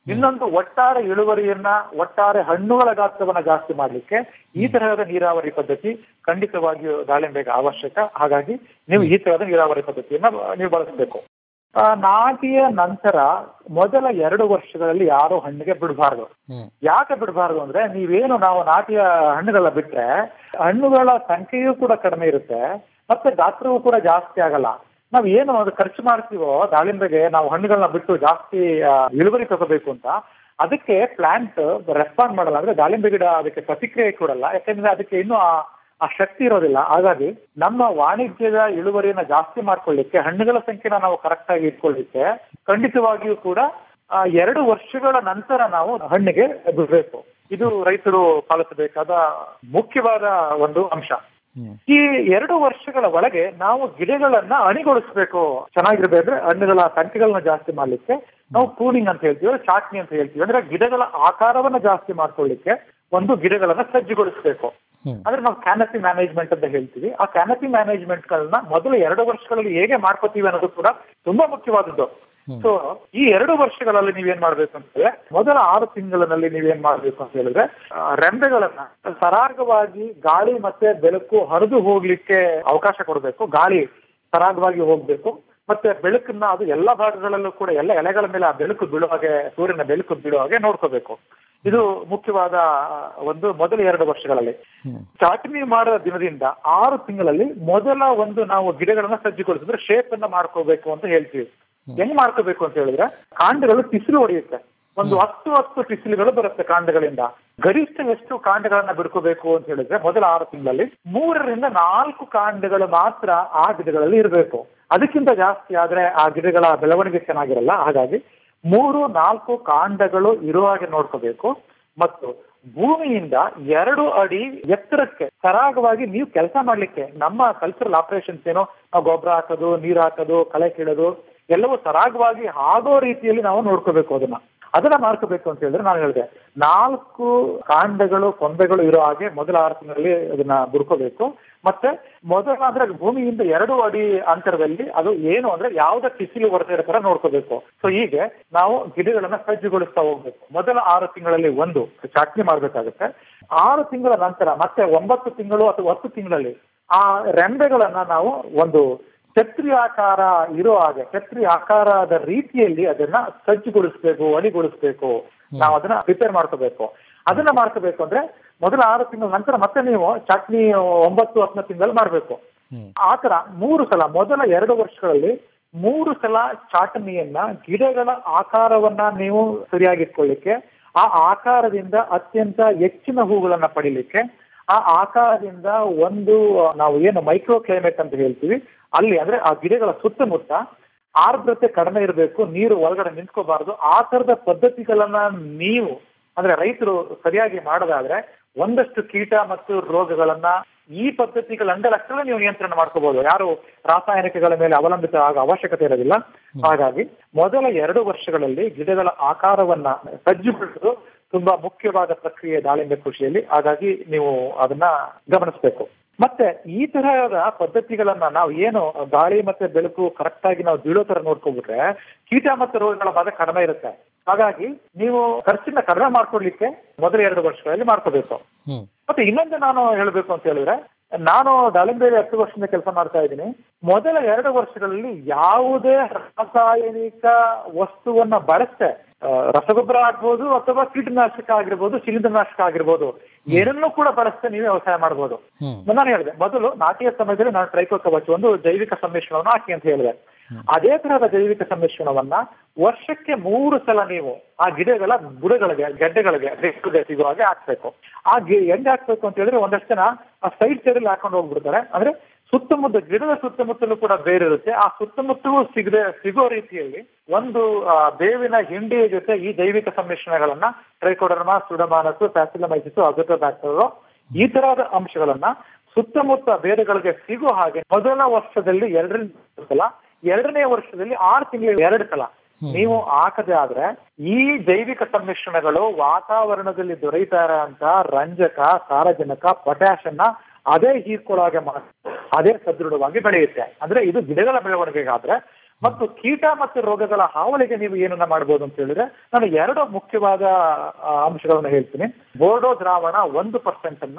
ಇನ್ನೊಂದು ಒಟ್ಟಾರೆ ಇಳುವರಿಯನ್ನ ಒಟ್ಟಾರೆ ಹಣ್ಣುಗಳ ಗಾತ್ರವನ್ನ ಜಾಸ್ತಿ ಮಾಡ್ಲಿಕ್ಕೆ ಈ ತರಹದ ನೀರಾವರಿ ಪದ್ಧತಿ ಖಂಡಿತವಾಗಿಯೂ ದಾಳಿಂಬೆಗೆ ಅವಶ್ಯಕ ಹಾಗಾಗಿ ನೀವು ಈ ತರಹದ ನೀರಾವರಿ ಪದ್ಧತಿಯನ್ನ ನೀವು ಬಳಸಬೇಕು ಆ, ನಾಟಿಯ ನಂತರ ಮೊದಲ ಎರಡು ವರ್ಷಗಳಲ್ಲಿ ಯಾರು ಹಣ್ಣಿಗೆ ಬಿಡಬಾರ್ದು ಹ್ಮ್. ಯಾಕೆ ಬಿಡಬಾರ್ದು ಅಂದ್ರೆ ನೀವೇನು ನಾವು ನಾಟಿಯ ಹಣ್ಣುಗಳ ಬಿಟ್ರೆ ಹಣ್ಣುಗಳ ಸಂಖ್ಯೆಯೂ ಕೂಡ ಕಡಿಮೆ ಇರುತ್ತೆ ಮತ್ತೆ ಗಾತ್ರವೂ ಕೂಡ ಜಾಸ್ತಿ ಆಗಲ್ಲ ನಾವ್ ಏನು ಅದು ಖರ್ಚು ಮಾಡ್ತೀವೋ ದಾಳಿಂಬೆಗೆ ನಾವು ಹಣ್ಣುಗಳನ್ನ ಬಿಟ್ಟು ಜಾಸ್ತಿ ಆ, ಇಳುವರಿ ತಗೋಬೇಕು ಅಂತ ಅದಕ್ಕೆ ಪ್ಲಾಂಟ್ ರೆಸ್ಪಾಂಡ್ ಮಾಡಲ್ಲ ಅಂದ್ರೆ ದಾಳಿಂಬೆ ಗಿಡ ಅದಕ್ಕೆ ಪ್ರತಿಕ್ರಿಯೆ ಕೊಡಲ್ಲ ಯಾಕಂದ್ರೆ ಅದಕ್ಕೆ ಇನ್ನೂ ಆ ಆ ಶಕ್ತಿ ಇರೋದಿಲ್ಲ ಹಾಗಾಗಿ ನಮ್ಮ ವಾಣಿಜ್ಯದ ಇಳುವರಿಯನ್ನ ಜಾಸ್ತಿ ಮಾಡ್ಕೊಳ್ಳಿಕ್ಕೆ ಹಣ್ಣುಗಳ ಸಂಖ್ಯೆನ ನಾವು ಕರೆಕ್ಟ್ ಆಗಿ ಇಟ್ಕೊಳ್ಳಿಕ್ಕೆ ಖಂಡಿತವಾಗಿಯೂ ಕೂಡ ಆ ಎರಡು ವರ್ಷಗಳ ನಂತರ ನಾವು ಹಣ್ಣಿಗೆ ಬಿಡಬೇಕು ಇದು ರೈತರು ಪಾಲಿಸಬೇಕಾದ ಮುಖ್ಯವಾದ ಒಂದು ಅಂಶ ಈ ಎರಡು ವರ್ಷಗಳ ಒಳಗೆ ನಾವು ಗಿಡಗಳನ್ನ ಅಣಿಗೊಳಿಸ್ಬೇಕು ಚೆನ್ನಾಗಿರ್ಬೇಕ್ರೆ ಹಣ್ಣುಗಳ ಸಂಖ್ಯೆಗಳನ್ನ ಜಾಸ್ತಿ ಮಾಡ್ಲಿಕ್ಕೆ ನಾವು ಪ್ರೂನಿಂಗ್ ಅಂತ ಹೇಳ್ತೀವಿ ಚಾಟ್ನಿ ಅಂತ ಹೇಳ್ತೀವಿ ಅಂದ್ರೆ ಗಿಡಗಳ ಆಕಾರವನ್ನ ಜಾಸ್ತಿ ಮಾಡ್ಕೊಳ್ಳಿಕ್ಕೆ ಒಂದು ಗಿಡಗಳನ್ನ ಸಜ್ಜುಗೊಳಿಸ್ಬೇಕು ಅಂದ್ರೆ ನಾವು ಕ್ಯಾನಪಿ ಮ್ಯಾನೇಜ್ಮೆಂಟ್ ಅಂತ ಹೇಳ್ತೀವಿ ಆ ಕ್ಯಾನಪಿ ಮ್ಯಾನೇಜ್ಮೆಂಟ್ ಗಳನ್ನ ಮೊದಲು ಎರಡು ವರ್ಷಗಳಲ್ಲಿ ಹೇಗೆ ಮಾಡ್ಕೋತೀವಿ ಅನ್ನೋದು ಕೂಡ ತುಂಬಾ ಮುಖ್ಯವಾದದ್ದು ಸೊ ಈ ಎರಡು ವರ್ಷಗಳಲ್ಲಿ ನೀವೇನ್ ಮಾಡ್ಬೇಕು ಅಂತಂದ್ರೆ ಮೊದಲ ಆರು ತಿಂಗಳಿನಲ್ಲಿ ನೀವೇನ್ ಮಾಡ್ಬೇಕು ಅಂತ ಹೇಳಿದ್ರೆ ಆ, ರೆಂಬೆಗಳನ್ನ ಸರಾಗವಾಗಿ ಗಾಳಿ ಮತ್ತೆ ಬೆಳಕು ಹರಿದು ಹೋಗ್ಲಿಕ್ಕೆ ಅವಕಾಶ ಕೊಡಬೇಕು ಗಾಳಿ ಸರಾಗವಾಗಿ ಹೋಗ್ಬೇಕು ಮತ್ತೆ ಬೆಳಕನ್ನ ಅದು ಎಲ್ಲ ಭಾಗಗಳಲ್ಲೂ ಕೂಡ ಎಲ್ಲ ಎಲೆಗಳ ಮೇಲೆ ಆ ಬೆಳಕು ಬೀಳುವ ಹಾಗೆ ಸೂರ್ಯನ ಬೆಳಕು ಬೀಳುವ ಹಾಗೆ ನೋಡ್ಕೋಬೇಕು ಇದು ಮುಖ್ಯವಾದ ಆ, ಒಂದು ಮೊದಲ ಎರಡು ವರ್ಷಗಳಲ್ಲಿ ಚಾಟ್ನಿ ಮಾಡೋ ದಿನದಿಂದ ಆರು ತಿಂಗಳಲ್ಲಿ ಮೊದಲ ಒಂದು ನಾವು ಗಿಡಗಳನ್ನ ಸಜ್ಜುಗೊಳಿಸಿದ್ರೆ ಶೇಪ್ ಅನ್ನ ಮಾಡ್ಕೋಬೇಕು ಅಂತ ಹೇಳ್ತೀವಿ ಹೆಂಗ್ ಮಾಡ್ಕೋಬೇಕು ಅಂತ ಹೇಳಿದ್ರೆ ಕಾಂಡಗಳು ತಿಸಿಲು ಹೊಡೆಯುತ್ತೆ ಒಂದು ಹತ್ತು ಹತ್ತು ಟಿಸಿಲುಗಳು ಬರುತ್ತೆ ಕಾಂಡಗಳಿಂದ ಗರಿಷ್ಠ ಎಷ್ಟು ಕಾಂಡಗಳನ್ನ ಬಿಡ್ಕೋಬೇಕು ಅಂತ ಹೇಳಿದ್ರೆ ಮೊದಲ ಆರು ತಿಂಗಳಲ್ಲಿ ಮೂರರಿಂದ ನಾಲ್ಕು ಕಾಂಡಗಳು ಮಾತ್ರ ಆ ಗಿಡಗಳಲ್ಲಿ ಇರಬೇಕು ಅದಕ್ಕಿಂತ ಜಾಸ್ತಿ ಆದ್ರೆ ಆ ಗಿಡಗಳ ಬೆಳವಣಿಗೆ ಚೆನ್ನಾಗಿರಲ್ಲ ಹಾಗಾಗಿ ಮೂರು ನಾಲ್ಕು ಕಾಂಡಗಳು ಇರುವ ಹಾಗೆ ನೋಡ್ಕೋಬೇಕು ಮತ್ತು ಭೂಮಿಯಿಂದ ಎರಡು ಅಡಿ ಎತ್ತರಕ್ಕೆ ಸರಾಗವಾಗಿ ನೀವು ಕೆಲಸ ಮಾಡ್ಲಿಕ್ಕೆ ನಮ್ಮ ಕಲ್ಚರಲ್ ಆಪರೇಷನ್ಸ್ ಏನೋ ನಾವು ಗೊಬ್ಬರ ಹಾಕೋದು ನೀರ್ ಹಾಕೋದು ಕಳೆ ಕೀಳೋದು ಎಲ್ಲವೂ ಸರಾಗವಾಗಿ ಆಗೋ ರೀತಿಯಲ್ಲಿ ನಾವು ನೋಡ್ಕೋಬೇಕು ಅದನ್ನ ಅದನ್ನ ಮಾಡ್ಕೋಬೇಕು ಅಂತ ಹೇಳಿದ್ರೆ ನಾನು ಹೇಳಿದೆ ನಾಲ್ಕು ಕಾಂಡಗಳು ಕೊಂಬೆಗಳು ಇರೋ ಹಾಗೆ ಮೊದಲ ಆರು ತಿಂಗಳಲ್ಲಿ ಅದನ್ನ ಬುಡ್ಕೋಬೇಕು ಮತ್ತೆ ಮೊದಲ ಅಂದ್ರೆ ಭೂಮಿಯಿಂದ ಎರಡು ಅಡಿ ಅಂತರದಲ್ಲಿ ಅದು ಏನು ಅಂದ್ರೆ ಯಾವ್ದ ಟಿಸಿಲು ಹೊರತಾ ಇರೋ ತರ ನೋಡ್ಕೋಬೇಕು ಸೊ ಹೀಗೆ ನಾವು ಗಿಡಗಳನ್ನ ಸಜ್ಜುಗೊಳಿಸ್ತಾ ಹೋಗ್ಬೇಕು ಮೊದಲ ಆರು ತಿಂಗಳಲ್ಲಿ ಒಂದು ಚಾಟ್ನಿ ಮಾಡ್ಬೇಕಾಗುತ್ತೆ ಆರು ತಿಂಗಳ ನಂತರ ಮತ್ತೆ ಒಂಬತ್ತು ತಿಂಗಳು ಅಥವಾ ಹತ್ತು ತಿಂಗಳಲ್ಲಿ ಆ ರೆಂಬೆಗಳನ್ನ ನಾವು ಒಂದು ಛತ್ರಿ ಆಕಾರ ಇರೋ ಹಾಗೆ ಛತ್ರಿ ಆಕಾರದ ರೀತಿಯಲ್ಲಿ ಅದನ್ನ ಸಜ್ಜುಗೊಳಿಸ್ಬೇಕು ಅಣಿಗೊಳಿಸ್ಬೇಕು ನಾವು ಅದನ್ನ ಪ್ರಿಪೇರ್ ಮಾಡ್ಕೋಬೇಕು ಅದನ್ನ ಮಾಡ್ಕೋಬೇಕು ಅಂದ್ರೆ ಮೊದಲ ಆರು ತಿಂಗಳ ನಂತರ ಮತ್ತೆ ನೀವು ಚಟ್ನಿ ಒಂಬತ್ತು ಹತ್ತನೇ ತಿಂಗಳಲ್ಲಿ ಮಾಡ್ಬೇಕು ಆ ತರ ಮೂರು ಸಲ ಮೊದಲ ಎರಡು ವರ್ಷಗಳಲ್ಲಿ ಮೂರು ಸಲ ಚಾಟನಿಯನ್ನ ಗಿಡಗಳ ಆಕಾರವನ್ನ ನೀವು ಸರಿಯಾಗಿಟ್ಕೊಳ್ಳಿಕ್ಕೆ ಆ ಆಕಾರದಿಂದ ಅತ್ಯಂತ ಹೆಚ್ಚಿನ ಹೂಗಳನ್ನ ಪಡಿಲಿಕ್ಕೆ ಆ ಆಕಾರದಿಂದ ಒಂದು ನಾವು ಏನು ಮೈಕ್ರೋ ಕ್ಲೈಮೇಟ್ ಅಂತ ಹೇಳ್ತೀವಿ ಅಲ್ಲಿ ಅಂದ್ರೆ ಆ ಗಿಡಗಳ ಸುತ್ತಮುತ್ತ ಆರ್ದ್ರತೆ ಕಡಿಮೆ ಇರಬೇಕು ನೀರು ಒಳಗಡೆ ನಿಂತ್ಕೋಬಾರ್ದು ಆ ತರದ ಪದ್ಧತಿಗಳನ್ನ ನೀವು ಅಂದ್ರೆ ರೈತರು ಸರಿಯಾಗಿ ಮಾಡೋದಾದ್ರೆ ಒಂದಷ್ಟು ಕೀಟ ಮತ್ತು ರೋಗಗಳನ್ನ ಈ ಪದ್ಧತಿಗಳ ಅಂಡಲಷ್ಟೇ ನೀವು ನಿಯಂತ್ರಣ ಮಾಡ್ಕೋಬಹುದು ಯಾರು ರಾಸಾಯನಿಕಗಳ ಮೇಲೆ ಅವಲಂಬಿತ ಆಗ ಅವಶ್ಯಕತೆ ಇರೋದಿಲ್ಲ ಹಾಗಾಗಿ ಮೊದಲ ಎರಡು ವರ್ಷಗಳಲ್ಲಿ ಗಿಡಗಳ ಆಕಾರವನ್ನ ಸಜ್ಜುಗೊಳಿಸೋದು ತುಂಬಾ ಮುಖ್ಯವಾದ ಪ್ರಕ್ರಿಯೆ ದಾಳಿಂಬೆ ಕೃಷಿಯಲ್ಲಿ ಹಾಗಾಗಿ ನೀವು ಅದನ್ನ ಗಮನಿಸಬೇಕು ಮತ್ತೆ ಈ ತರಹದ ಪದ್ಧತಿಗಳನ್ನ ನಾವು ಏನು ಗಾಳಿ ಮತ್ತೆ ಬೆಳಕು ಕರೆಕ್ಟ್ ಆಗಿ ನಾವು ಬೀಳೋ ತರ ನೋಡ್ಕೊಂಡ್ಬಿಟ್ರೆ ಕೀಟ ಮತ್ತು ರೋಗಗಳ ಬಾಧೆ ಕಡಿಮೆ ಇರುತ್ತೆ ಹಾಗಾಗಿ ನೀವು ಖರ್ಚನ್ನ ಕಡಿಮೆ ಮಾಡ್ಕೊಡ್ಲಿಕ್ಕೆ ಮೊದಲ ಎರಡು ವರ್ಷಗಳಲ್ಲಿ ಮಾಡ್ಕೋಬೇಕು ಮತ್ತೆ ಇನ್ನೊಂದು ನಾನು ಹೇಳ್ಬೇಕು ಅಂತ ಹೇಳಿದ್ರೆ ನಾನು ದಾಳಿಂಬೆಯಲ್ಲಿ ಹತ್ತು ವರ್ಷದಿಂದ ಕೆಲಸ ಮಾಡ್ತಾ ಇದ್ದೀನಿ ಮೊದಲ ಎರಡು ವರ್ಷಗಳಲ್ಲಿ ಯಾವುದೇ ರಾಸಾಯನಿಕ ವಸ್ತುವನ್ನ ಬಳಸದೆ ಆ, ರಸಗೊಬ್ಬರ ಆಗ್ಬೋದು ಅಥವಾ ಕೀಟನಾಶಕ ಆಗಿರ್ಬೋದು ಶಿಲೀಂಧ್ರನಾಶಕ ಆಗಿರ್ಬೋದು ಏನನ್ನೂ ಕೂಡ ಬಳಸದೆ ನೀವೇ ವ್ಯವಸಾಯ ಮಾಡಬಹುದು ನಾನು ಹೇಳಿದೆ ಮೊದಲು ನಾಟಿಯ ಸಮಯದಲ್ಲಿ ನಾನು ಟ್ರೈಕೋ ಕವಚ ಒಂದು ಜೈವಿಕ ಸಮ್ಮಿಶ್ರಣವನ್ನು ಹಾಕಿ ಅಂತ ಹೇಳಿದೆ ಅದೇ ತರಹದ ಜೈವಿಕ ಸಮ್ಮಿಶ್ರಣವನ್ನ ವರ್ಷಕ್ಕೆ ಮೂರು ಸಲ ನೀವು ಆ ಗಿಡಗಳ ಬುಡಗಳಿಗೆ ಗೆಡ್ಡೆಗಳಿಗೆ ರೆಕ್ಕೆ ಸಿಗುವ ಹಾಗೆ ಹಾಕ್ಬೇಕು ಆ ಗಿ ಹೆಂಗ್ ಹಾಕ್ಬೇಕು ಅಂತ ಹೇಳಿದ್ರೆ ಒಂದಷ್ಟು ಜನ ಆ ಸೈಡ್ ಸೈಡ್ ಅಲ್ಲಿ ಹಾಕೊಂಡು ಹೋಗ್ಬಿಡ್ತಾರೆ ಅಂದ್ರೆ ಸುತ್ತಮುತ್ತ ಗಿಡದ ಸುತ್ತಮುತ್ತಲೂ ಕೂಡ ಬೇರೆ ಇರುತ್ತೆ ಆ ಸುತ್ತಮುತ್ತಲೂ ಸಿಗದೆ ಸಿಗೋ ರೀತಿಯಲ್ಲಿ ಒಂದು ಆ, ಬೇವಿನ ಹಿಂಡಿಯ ಜೊತೆ ಈ ಜೈವಿಕ ಸಮ್ಮಿಶ್ರಣಗಳನ್ನ ಟ್ರೈಕೋಡರ್ಮಾ ಸುಡಮಾನಸ್ ಪ್ಯಾಸಿಲಮೈಸಿಸ್ ಅಜೋಟೋಬ್ಯಾಕ್ಟರ್ ಈ ತರಹದ ಅಂಶಗಳನ್ನ ಸುತ್ತಮುತ್ತ ಬೇರುಗಳಿಗೆ ಸಿಗೋ ಹಾಗೆ ಮೊದಲ ವರ್ಷದಲ್ಲಿ ಎರಡರಿಂದ ಮೂರು ಸಲ ಎರಡನೇ ವರ್ಷದಲ್ಲಿ ಆರು ತಿಂಗಳು ಎರಡು ಸಲ ನೀವು ಹಾಕದೆ ಆದ್ರೆ ಈ ಜೈವಿಕ ಸಮ್ಮಿಶ್ರಣಗಳು ವಾತಾವರಣದಲ್ಲಿ ದೊರೆಯುತ್ತಾ ಇರೋಂತ ರಂಜಕ ಸಾರಜನಕ ಪೊಟ್ಯಾಶ್ ಅನ್ನ ಅದೇ ಹೀರ್ಕೊಳ್ಳೋ ಹಾಗೆ ಮಾಡಿ ಅದೇ ಸದೃಢವಾಗಿ ಬೆಳೆಯುತ್ತೆ ಅಂದ್ರೆ ಇದು ಗಿಡಗಳ ಬೆಳವಣಿಗೆಗಾದ್ರೆ ಮತ್ತು ಕೀಟ ಮತ್ತು ರೋಗಗಳ ಹಾವಳಿಗೆ ನೀವು ಏನನ್ನ ಮಾಡಬಹುದು ಅಂತ ಹೇಳಿದ್ರೆ ನಾನು ಎರಡು ಮುಖ್ಯವಾದ ಆ, ಅಂಶಗಳನ್ನ ಹೇಳ್ತೀನಿ ಬೋರ್ಡೋ ದ್ರಾವಣ ಒಂದು ಪರ್ಸೆಂಟ್ ಅನ್ನ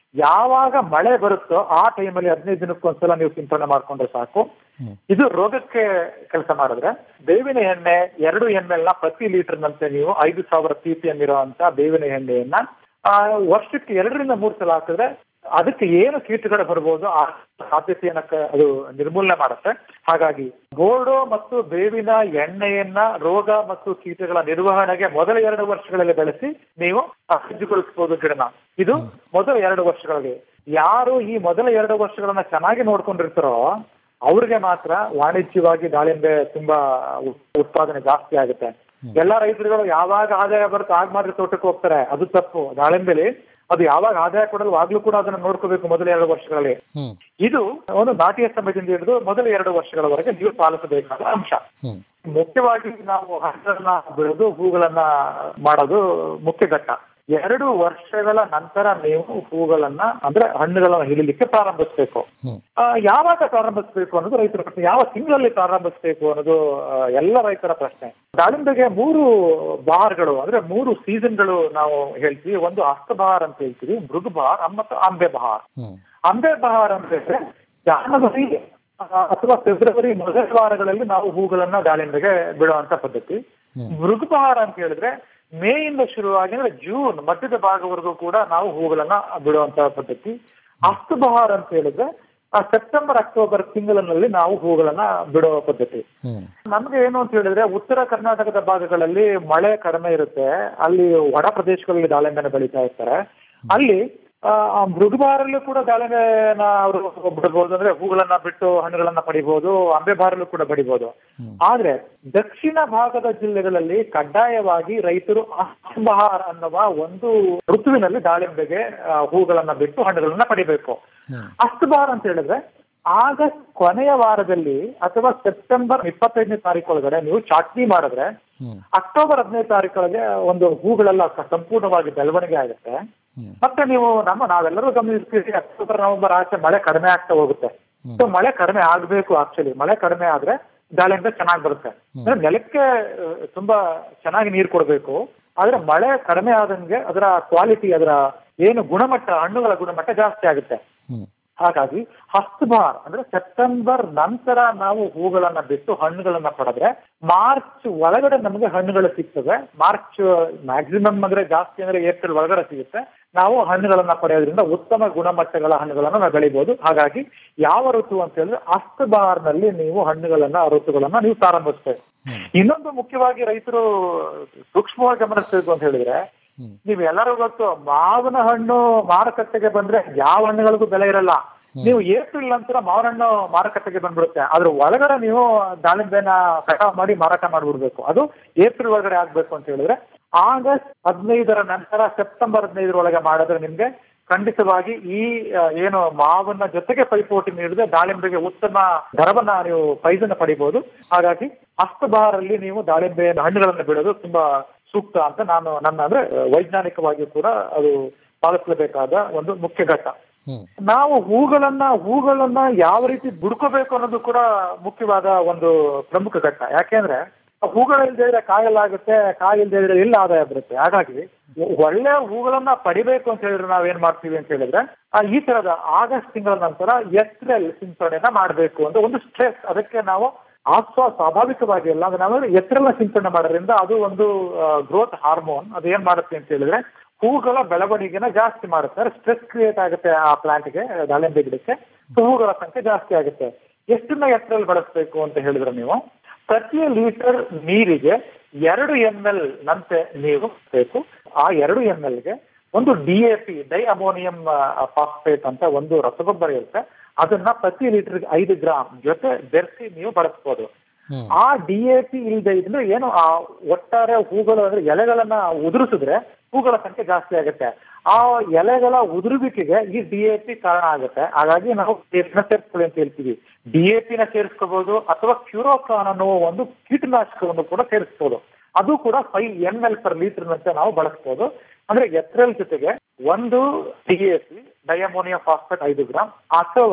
ಯಾವಾಗ ಮಳೆ ಬರುತ್ತೋ ಆ ಟೈಮಲ್ಲಿ ಹದಿನೈದು ದಿನಕ್ಕೊಂದ್ಸಲ ನೀವು ಸಿಂಪಡಣೆ ಮಾಡ್ಕೊಂಡ್ರೆ ಸಾಕು ಇದು ರೋಗಕ್ಕೆ ಕೆಲಸ ಮಾಡಿದ್ರೆ ಬೇವಿನ ಎಣ್ಣೆ ಎರಡು ಎಂ ಎಲ್ ನ ಪ್ರತಿ ಲೀಟರ್ ನಂತೆ ನೀವು ಐದು ಸಾವಿರ ಪಿ ಪಿ ಎಂ ಇರುವಂತ ಬೇವಿನ ಎಣ್ಣೆಯನ್ನ ಆ, ವರ್ಷಕ್ಕೆ ಎರಡರಿಂದ ಮೂರು ಸಲ ಹಾಕಿದ್ರೆ ಅದಕ್ಕೆ ಏನು ಕೀಟಗಳು ಬರ್ಬೋದು ಆ ಸಾಧ್ಯತೆಯನ್ನ ಕ- ಅದು ನಿರ್ಮೂಲನೆ ಮಾಡುತ್ತೆ ಹಾಗಾಗಿ ಬೋರ್ಡೋ ಮತ್ತು ಬೇವಿನ ಎಣ್ಣೆಯನ್ನ ರೋಗ ಮತ್ತು ಕೀಟಗಳ ನಿರ್ವಹಣೆಗೆ ಮೊದಲ ಎರಡು ವರ್ಷಗಳಲ್ಲಿ ಬೆಳೆಸಿ ನೀವು ಸಜ್ಜುಗೊಳಿಸಬಹುದು ಗಿಡನ ಇದು ಮೊದಲ ಎರಡು ವರ್ಷಗಳಿಗೆ ಯಾರು ಈ ಮೊದಲ ಎರಡು ವರ್ಷಗಳನ್ನ ಚೆನ್ನಾಗಿ ನೋಡ್ಕೊಂಡಿರ್ತಾರೋ ಅವ್ರಿಗೆ ಮಾತ್ರ ವಾಣಿಜ್ಯವಾಗಿ ದಾಳಿಂಬೆ ತುಂಬಾ ಉತ್- ಉತ್ಪಾದನೆ ಜಾಸ್ತಿ ಆಗುತ್ತೆ ಎಲ್ಲಾ ರೈತರುಗಳು ಯಾವಾಗ ಆದಾಯ ಬರುತ್ತೆ ಆಗ ಮಾತ್ರ ತೋಟಕ್ಕೆ ಹೋಗ್ತಾರೆ ಅದು ತಪ್ಪು ದಾಳಿಂಬೆಲಿ ಅದು ಯಾವಾಗ ಆದಾಯ ಕೊಡಲು ಆಗ್ಲೂ ಕೂಡ ಅದನ್ನ ನೋಡ್ಕೋಬೇಕು ಮೊದಲ ಎರಡು ವರ್ಷಗಳಲ್ಲಿ ಹ್ಮ್ ಇದು ಒಂದು ನಾಟಿಯ ಸಮಯದಿಂದ ಹಿಡಿದು ಮೊದಲ ಎರಡು ವರ್ಷಗಳವರೆಗೆ ನೀವು ಪಾಲಿಸಬೇಕಾದ ಅಂಶ ಹ್ಮ್ ಮುಖ್ಯವಾಗಿ ನಾವು ಹಣ್ಣುಗಳನ್ನ ಬೆಳೆದು ಹೂಗಳನ್ನ ಮಾಡೋದು ಮುಖ್ಯ ಘಟ್ಟ ಎರಡು ವರ್ಷಗಳ ನಂತರ ನೀವು ಹೂಗಳನ್ನ ಅಂದ್ರೆ ಹಣ್ಣುಗಳನ್ನ ಹಿಡಿಲಿಕ್ಕೆ ಪ್ರಾರಂಭಿಸಬೇಕು ಹ್ಮ್. ಯಾವಾಗ ಪ್ರಾರಂಭಿಸಬೇಕು ಅನ್ನೋದು ರೈತರ ಪ್ರಶ್ನೆ ಯಾವ ತಿಂಗಳಲ್ಲಿ ಪ್ರಾರಂಭಿಸಬೇಕು ಅನ್ನೋದು ಆ, ಎಲ್ಲ ರೈತರ ಪ್ರಶ್ನೆ ದಾಳಿಂಬೆಗೆ ಮೂರು ಬಹಾರ್ಗಳು ಅಂದ್ರೆ ಮೂರು ಸೀಸನ್ಗಳು ನಾವು ಹೇಳ್ತೀವಿ ಒಂದು ಹಸ್ತಬಹಾರ್ ಅಂತ ಹೇಳ್ತೀವಿ ಮೃಗ ಬಹಾರ್ ಮತ್ತು ಅಂಬೆ ಬಹಾರ್ ಹ್ಮ್ ಅಂಬೆ ಬಹಾರ್ ಅಂತ ಹೇಳಿದ್ರೆ ಜಾನವರಿ ಆ, ಅಥವಾ ಫೆಬ್ರವರಿ ಮೊದಲ ವಾರಗಳಲ್ಲಿ ನಾವು ಹೂಗಳನ್ನ ದಾಳಿಂಬೆಗೆ ಬಿಡುವಂತ ಪದ್ಧತಿ ಮೃಗಬಹಾರ ಅಂತ ಹೇಳಿದ್ರೆ ಮೇಯಿಂದ ಶುರುವಾಗಿ ಅಂದ್ರೆ ಜೂನ್ ಮಧ್ಯದ ಭಾಗವರೆಗೂ ಕೂಡ ನಾವು ಹೂಗಳನ್ನ ಬಿಡುವಂತ ಪದ್ಧತಿ ಹಸ್ತಬಹಾರ್ ಅಂತ ಹೇಳಿದ್ರೆ ಆ ಸೆಪ್ಟೆಂಬರ್ ಅಕ್ಟೋಬರ್ ತಿಂಗಳಿನಲ್ಲಿ ನಾವು ಹೂಗಳನ್ನ ಬಿಡುವ ಪದ್ಧತಿ ಹ್ಮ್ ನಮ್ಗೆ ಏನು ಅಂತ ಹೇಳಿದ್ರೆ ಉತ್ತರ ಕರ್ನಾಟಕದ ಭಾಗಗಳಲ್ಲಿ ಮಳೆ ಕಡಿಮೆ ಇರುತ್ತೆ ಅಲ್ಲಿ ಒಣ ಪ್ರದೇಶಗಳಲ್ಲಿ ದಾಳಿಂಬೆನ ಬೆಳೀತಾ ಇರ್ತಾರೆ ಅಲ್ಲಿ ಆ, ಆ ಮೃಗಬಾರಲ್ಲೂ ಕೂಡ ದಾಳಿಂಬೆನ ಅವರು ಬಿಡಬಹುದು ಅಂದ್ರೆ ಹೂಗಳನ್ನ ಬಿಟ್ಟು ಹಣ್ಣುಗಳನ್ನ ಪಡಿಬಹುದು ಅಂಬೆಬಾರಲ್ಲೂ ಕೂಡ ಪಡಿಬಹುದು ಆದ್ರೆ ದಕ್ಷಿಣ ಭಾಗದ ಜಿಲ್ಲೆಗಳಲ್ಲಿ ಕಡ್ಡಾಯವಾಗಿ ರೈತರು ಅಸ್ಬಹಾರ ಅನ್ನುವ ಒಂದು ಋತುವಿನಲ್ಲಿ ದಾಳಿಂಬೆಗೆ ಆ, ಹೂಗಳನ್ನ ಬಿಟ್ಟು ಹಣ್ಣುಗಳನ್ನ ಪಡಿಬೇಕು ಅಸ್ತಬಾರ್ ಅಂತ ಹೇಳಿದ್ರೆ ಆಗಸ್ಟ್ ಕೊನೆಯ ವಾರದಲ್ಲಿ ಅಥವಾ ಸೆಪ್ಟೆಂಬರ್ ಇಪ್ಪತ್ತೈದನೇ ತಾರೀಕು ಒಳಗಡೆ ನೀವು ಚಾಟ್ನಿ ಮಾಡಿದ್ರೆ ಹ್ಮ್. ಅಕ್ಟೋಬರ್ ಹದಿನೈದು ತಾರೀಕೊಳಗೆ ಒಂದು ಹೂಗಳೆಲ್ಲ ಕ- ಸಂಪೂರ್ಣವಾಗಿ ಬೆಳವಣಿಗೆ ಆಗುತ್ತೆ ಮತ್ತೆ ನೀವು ನಮ್ಮ ನಾವೆಲ್ಲರೂ ಗಮನಿಸ್ತೀವಿ ಅಕ್ಟೋಬರ್ ನವೆಂಬರ್ ಆಚೆ ಮಳೆ ಕಡಿಮೆ ಆಗ್ತಾ ಹೋಗುತ್ತೆ ಸೊ ಮಳೆ ಕಡಿಮೆ ಆಗ್ಬೇಕು ಆಕ್ಚುಲಿ ಮಳೆ ಕಡಿಮೆ ಆದ್ರೆ ದಾಳಿಂಬೆ ಚೆನ್ನಾಗಿ ಬರುತ್ತೆ ಅಂದ್ರೆ ನೆಲಕ್ಕೆ ಆ, ತುಂಬಾ ಚೆನ್ನಾಗಿ ನೀರು ಕೊಡಬೇಕು ಆದ್ರೆ ಮಳೆ ಕಡಿಮೆ ಆದಂಗೆ ಅದರ ಕ್ವಾಲಿಟಿ ಅದರ ಏನು ಗುಣಮಟ್ಟ ಹಣ್ಣುಗಳ ಗುಣಮಟ್ಟ ಜಾಸ್ತಿ ಆಗುತ್ತೆ ಹ್ಮ್. ಹಾಗಾಗಿ ಹಸ್ತಬಾರ್ ಅಂದ್ರೆ ಸೆಪ್ಟೆಂಬರ್ ನಂತರ ನಾವು ಹೂಗಳನ್ನ ಬಿಟ್ಟು ಹಣ್ಣುಗಳನ್ನ ಪಡೆದ್ರೆ ಮಾರ್ಚ್ ಒಳಗಡೆ ನಮಗೆ ಹಣ್ಣುಗಳು ಸಿಗ್ತದೆ ಮಾರ್ಚ್ ಮ್ಯಾಕ್ಸಿಮಮ್ ಅಂದ್ರೆ ಜಾಸ್ತಿ ಅಂದ್ರೆ ಏಪ್ರಿಲ್ ಒಳಗಡೆ ಸಿಗುತ್ತೆ ನಾವು ಹಣ್ಣುಗಳನ್ನ ಪಡೆಯೋದ್ರಿಂದ ಉತ್ತಮ ಗುಣಮಟ್ಟಗಳ ಹಣ್ಣುಗಳನ್ನ ನಾವು ಬೆಳಿಬಹುದು ಹಾಗಾಗಿ ಯಾವ ಋತು ಅಂತ ಹೇಳಿದ್ರೆ ಅಸ್ತಬಾರ್ನಲ್ಲಿ ನೀವು ಹಣ್ಣುಗಳನ್ನ ಋತುಗಳನ್ನ ನೀವು ಪ್ರಾರಂಭಿಸ್ಬೇಕು ಇನ್ನೊಂದು ಮುಖ್ಯವಾಗಿ ರೈತರು ಸೂಕ್ಷ್ಮವಾಗಿ ಗಮನಿಸಬೇಕು ಅಂತ ಹೇಳಿದ್ರೆ ನೀವು ಎಲ್ಲರೂ ಗೊತ್ತು ಮಾವಿನ ಹಣ್ಣು ಮಾರುಕಟ್ಟೆಗೆ ಬಂದ್ರೆ ಯಾವ ಹಣ್ಣುಗಳಿಗೂ ಬೆಲೆ ಇರಲ್ಲ ನೀವು ಏಪ್ರಿಲ್ ನಂತರ ಮಾವಿನ ಹಣ್ಣು ಮಾರುಕಟ್ಟೆಗೆ ಬಂದ್ಬಿಡುತ್ತೆ ಅದ್ರ ಒಳಗಡೆ ನೀವು ದಾಳಿಂಬೆನ ಕಟಾವ್ ಮಾಡಿ ಮಾರಾಟ ಮಾಡ್ಬಿಡ್ಬೇಕು ಅದು ಏಪ್ರಿಲ್ ಒಳಗಡೆ ಆಗ್ಬೇಕು ಅಂತ ಹೇಳಿದ್ರೆ ಆಗಸ್ಟ್ ಹದಿನೈದರ ನಂತರ ಸೆಪ್ಟೆಂಬರ್ ಹದಿನೈದರ ಒಳಗೆ ಮಾಡಿದ್ರೆ ನಿಮ್ಗೆ ಖಂಡಿತವಾಗಿ ಈ ಆ, ಏನು ಮಾವನ್ನ ಜೊತೆಗೆ ಪೈಪೋಟಿ ನೀಡಿದ್ರೆ ದಾಳಿಂಬೆಗೆ ಉತ್ತಮ ದರವನ್ನ ನೀವು ಪ್ರೈಸ್ ಅನ್ನ ಪಡಿಬಹುದು ಹಾಗಾಗಿ ಹಸ್ತಬಾರಲ್ಲಿ ನೀವು ದಾಳಿಂಬೆ ಹಣ್ಣುಗಳನ್ನು ಬಿಡೋದು ತುಂಬಾ ಸೂಕ್ತ ಅಂತ ನಾನು ನನ್ನ ಅಂದ್ರೆ ವೈಜ್ಞಾನಿಕವಾಗಿ ಕೂಡ ಅದು ಪಾಲಿಸಲೇಬೇಕಾದ ಒಂದು ಮುಖ್ಯ ಘಟ್ಟ ಹ್ಮ್. ನಾವು ಹೂಗಳನ್ನ ಹೂಗಳನ್ನ ಯಾವ ರೀತಿ ದುಡ್ಕೋಬೇಕು ಅನ್ನೋದು ಕೂಡ ಮುಖ್ಯವಾದ ಒಂದು ಪ್ರಮುಖ ಘಟ್ಟ ಯಾಕೆಂದ್ರೆ ಹೂಗಳು ಇಲ್ದೇ ಇದ್ರೆ ಕಾಯಲ್ಲಾಗುತ್ತೆ ಕಾಯಿ ಇಲ್ದೇ ಇದ್ರೆ ಇಲ್ಲ ಆದಾಯ ಬರುತ್ತೆ ಹಾಗಾಗಿ ಒಳ್ಳೆ ಹೂಗಳನ್ನ ಪಡಿಬೇಕು ಅಂತ ಹೇಳಿದ್ರೆ ನಾವೇನ್ ಮಾಡ್ತೀವಿ ಅಂತ ಹೇಳಿದ್ರೆ ಆ, ಈ ತರದ ಆಗಸ್ಟ್ ತಿಂಗಳ ನಂತರ ಎಸ್ರೆಲ್ ಸಿಂಪಡಣೆನ ಮಾಡಬೇಕು ಅಂತ ಒಂದು ಸ್ಟ್ರೆಸ್ ಅದಕ್ಕೆ ನಾವು ಆಸ್ವಾ ಸ್ವಾಭಾವಿಕವಾಗಿ ಅಲ್ಲ ಅಂದ್ರೆ ನಾವು ಎತ್ತರೆಲ್ಲ ಸಿಂಪಡಣೆ ಮಾಡೋದ್ರಿಂದ ಅದು ಒಂದು ಗ್ರೋತ್ ಹಾರ್ಮೋನ್ ಅದು ಏನ್ ಮಾಡುತ್ತೆ ಅಂತ ಹೇಳಿದ್ರೆ ಹೂಗಳ ಬೆಳವಣಿಗೆನ ಜಾಸ್ತಿ ಮಾಡುತ್ತೆ ಸ್ಟ್ರೆಸ್ ಕ್ರಿಯೇಟ್ ಆಗುತ್ತೆ ಆ ಪ್ಲಾಂಟ್ಗೆ ದಾಳಿಂಬೆ ಗಿಡಕ್ಕೆ ಸೊ ಹೂಗಳ ಸಂಖ್ಯೆ ಜಾಸ್ತಿ ಆಗುತ್ತೆ ಎಷ್ಟನ್ನ ಎತ್ತರಲ್ಲಿ ಬಳಸಬೇಕು ಅಂತ ಹೇಳಿದ್ರೆ ನೀವು ಪ್ರತಿ ಲೀಟರ್ ನೀರಿಗೆ ಎರಡು ಎಂ ಎಲ್ ನಂತೆ ನೀವು ಬೇಕು ಆ ಎರಡು ಎಂ ಗೆ ಒಂದು D A P diammonium phosphate ಅಂತ ಒಂದು ರಸಗೊಬ್ಬರ ಇರುತ್ತೆ ಅದನ್ನ ಪ್ರತಿ ಲೀಟರ್ಗೆ ಐದು ಗ್ರಾಮ್ ಜೊತೆ ಬೆರೆಸಿ ನೀವು ಬಳಸ್ಬೋದು ಆ ಡಿ ಎ ಪಿ ಇಲ್ಲದೆ ಇದ್ರೆ ಏನು ಆ ಒಟ್ಟಾರೆ ಹೂಗಳು ಅಂದ್ರೆ ಎಲೆಗಳನ್ನ ಉದುರಿಸಿದ್ರೆ ಹೂಗಳ ಸಂಖ್ಯೆ ಜಾಸ್ತಿ ಆಗುತ್ತೆ ಆ ಎಲೆಗಳ ಉದುರುವಿಕೆಗೆ ಈ ಡಿ ಎ ಪಿ ಕಾರಣ ಆಗುತ್ತೆ ಹಾಗಾಗಿ ನಾವು ನ ಸೇರಿಸ್ಕೊಳ್ಳಿ ಅಂತ ಹೇಳ್ತೀವಿ ಡಿ ಎ ಪಿನ ಸೇರಿಸ್ಕೋಬಹುದು ಅಥವಾ ಕ್ಯೂರೋಕಾನ್ ಅನ್ನುವ ಒಂದು ಕೀಟನಾಶಕವನ್ನು ಕೂಡ ಸೇರಿಸ್ಬೋದು ಅದು ಕೂಡ five M L per litre ನಂತೆ ನಾವು ಬಳಸ್ಬೋದು ಅಂದ್ರೆ ಎತ್ರೆಲ್ ಜೊತೆಗೆ ಒಂದು D A P diammonium phosphate ಐದು ಗ್ರಾಮ್ ಅಥವಾ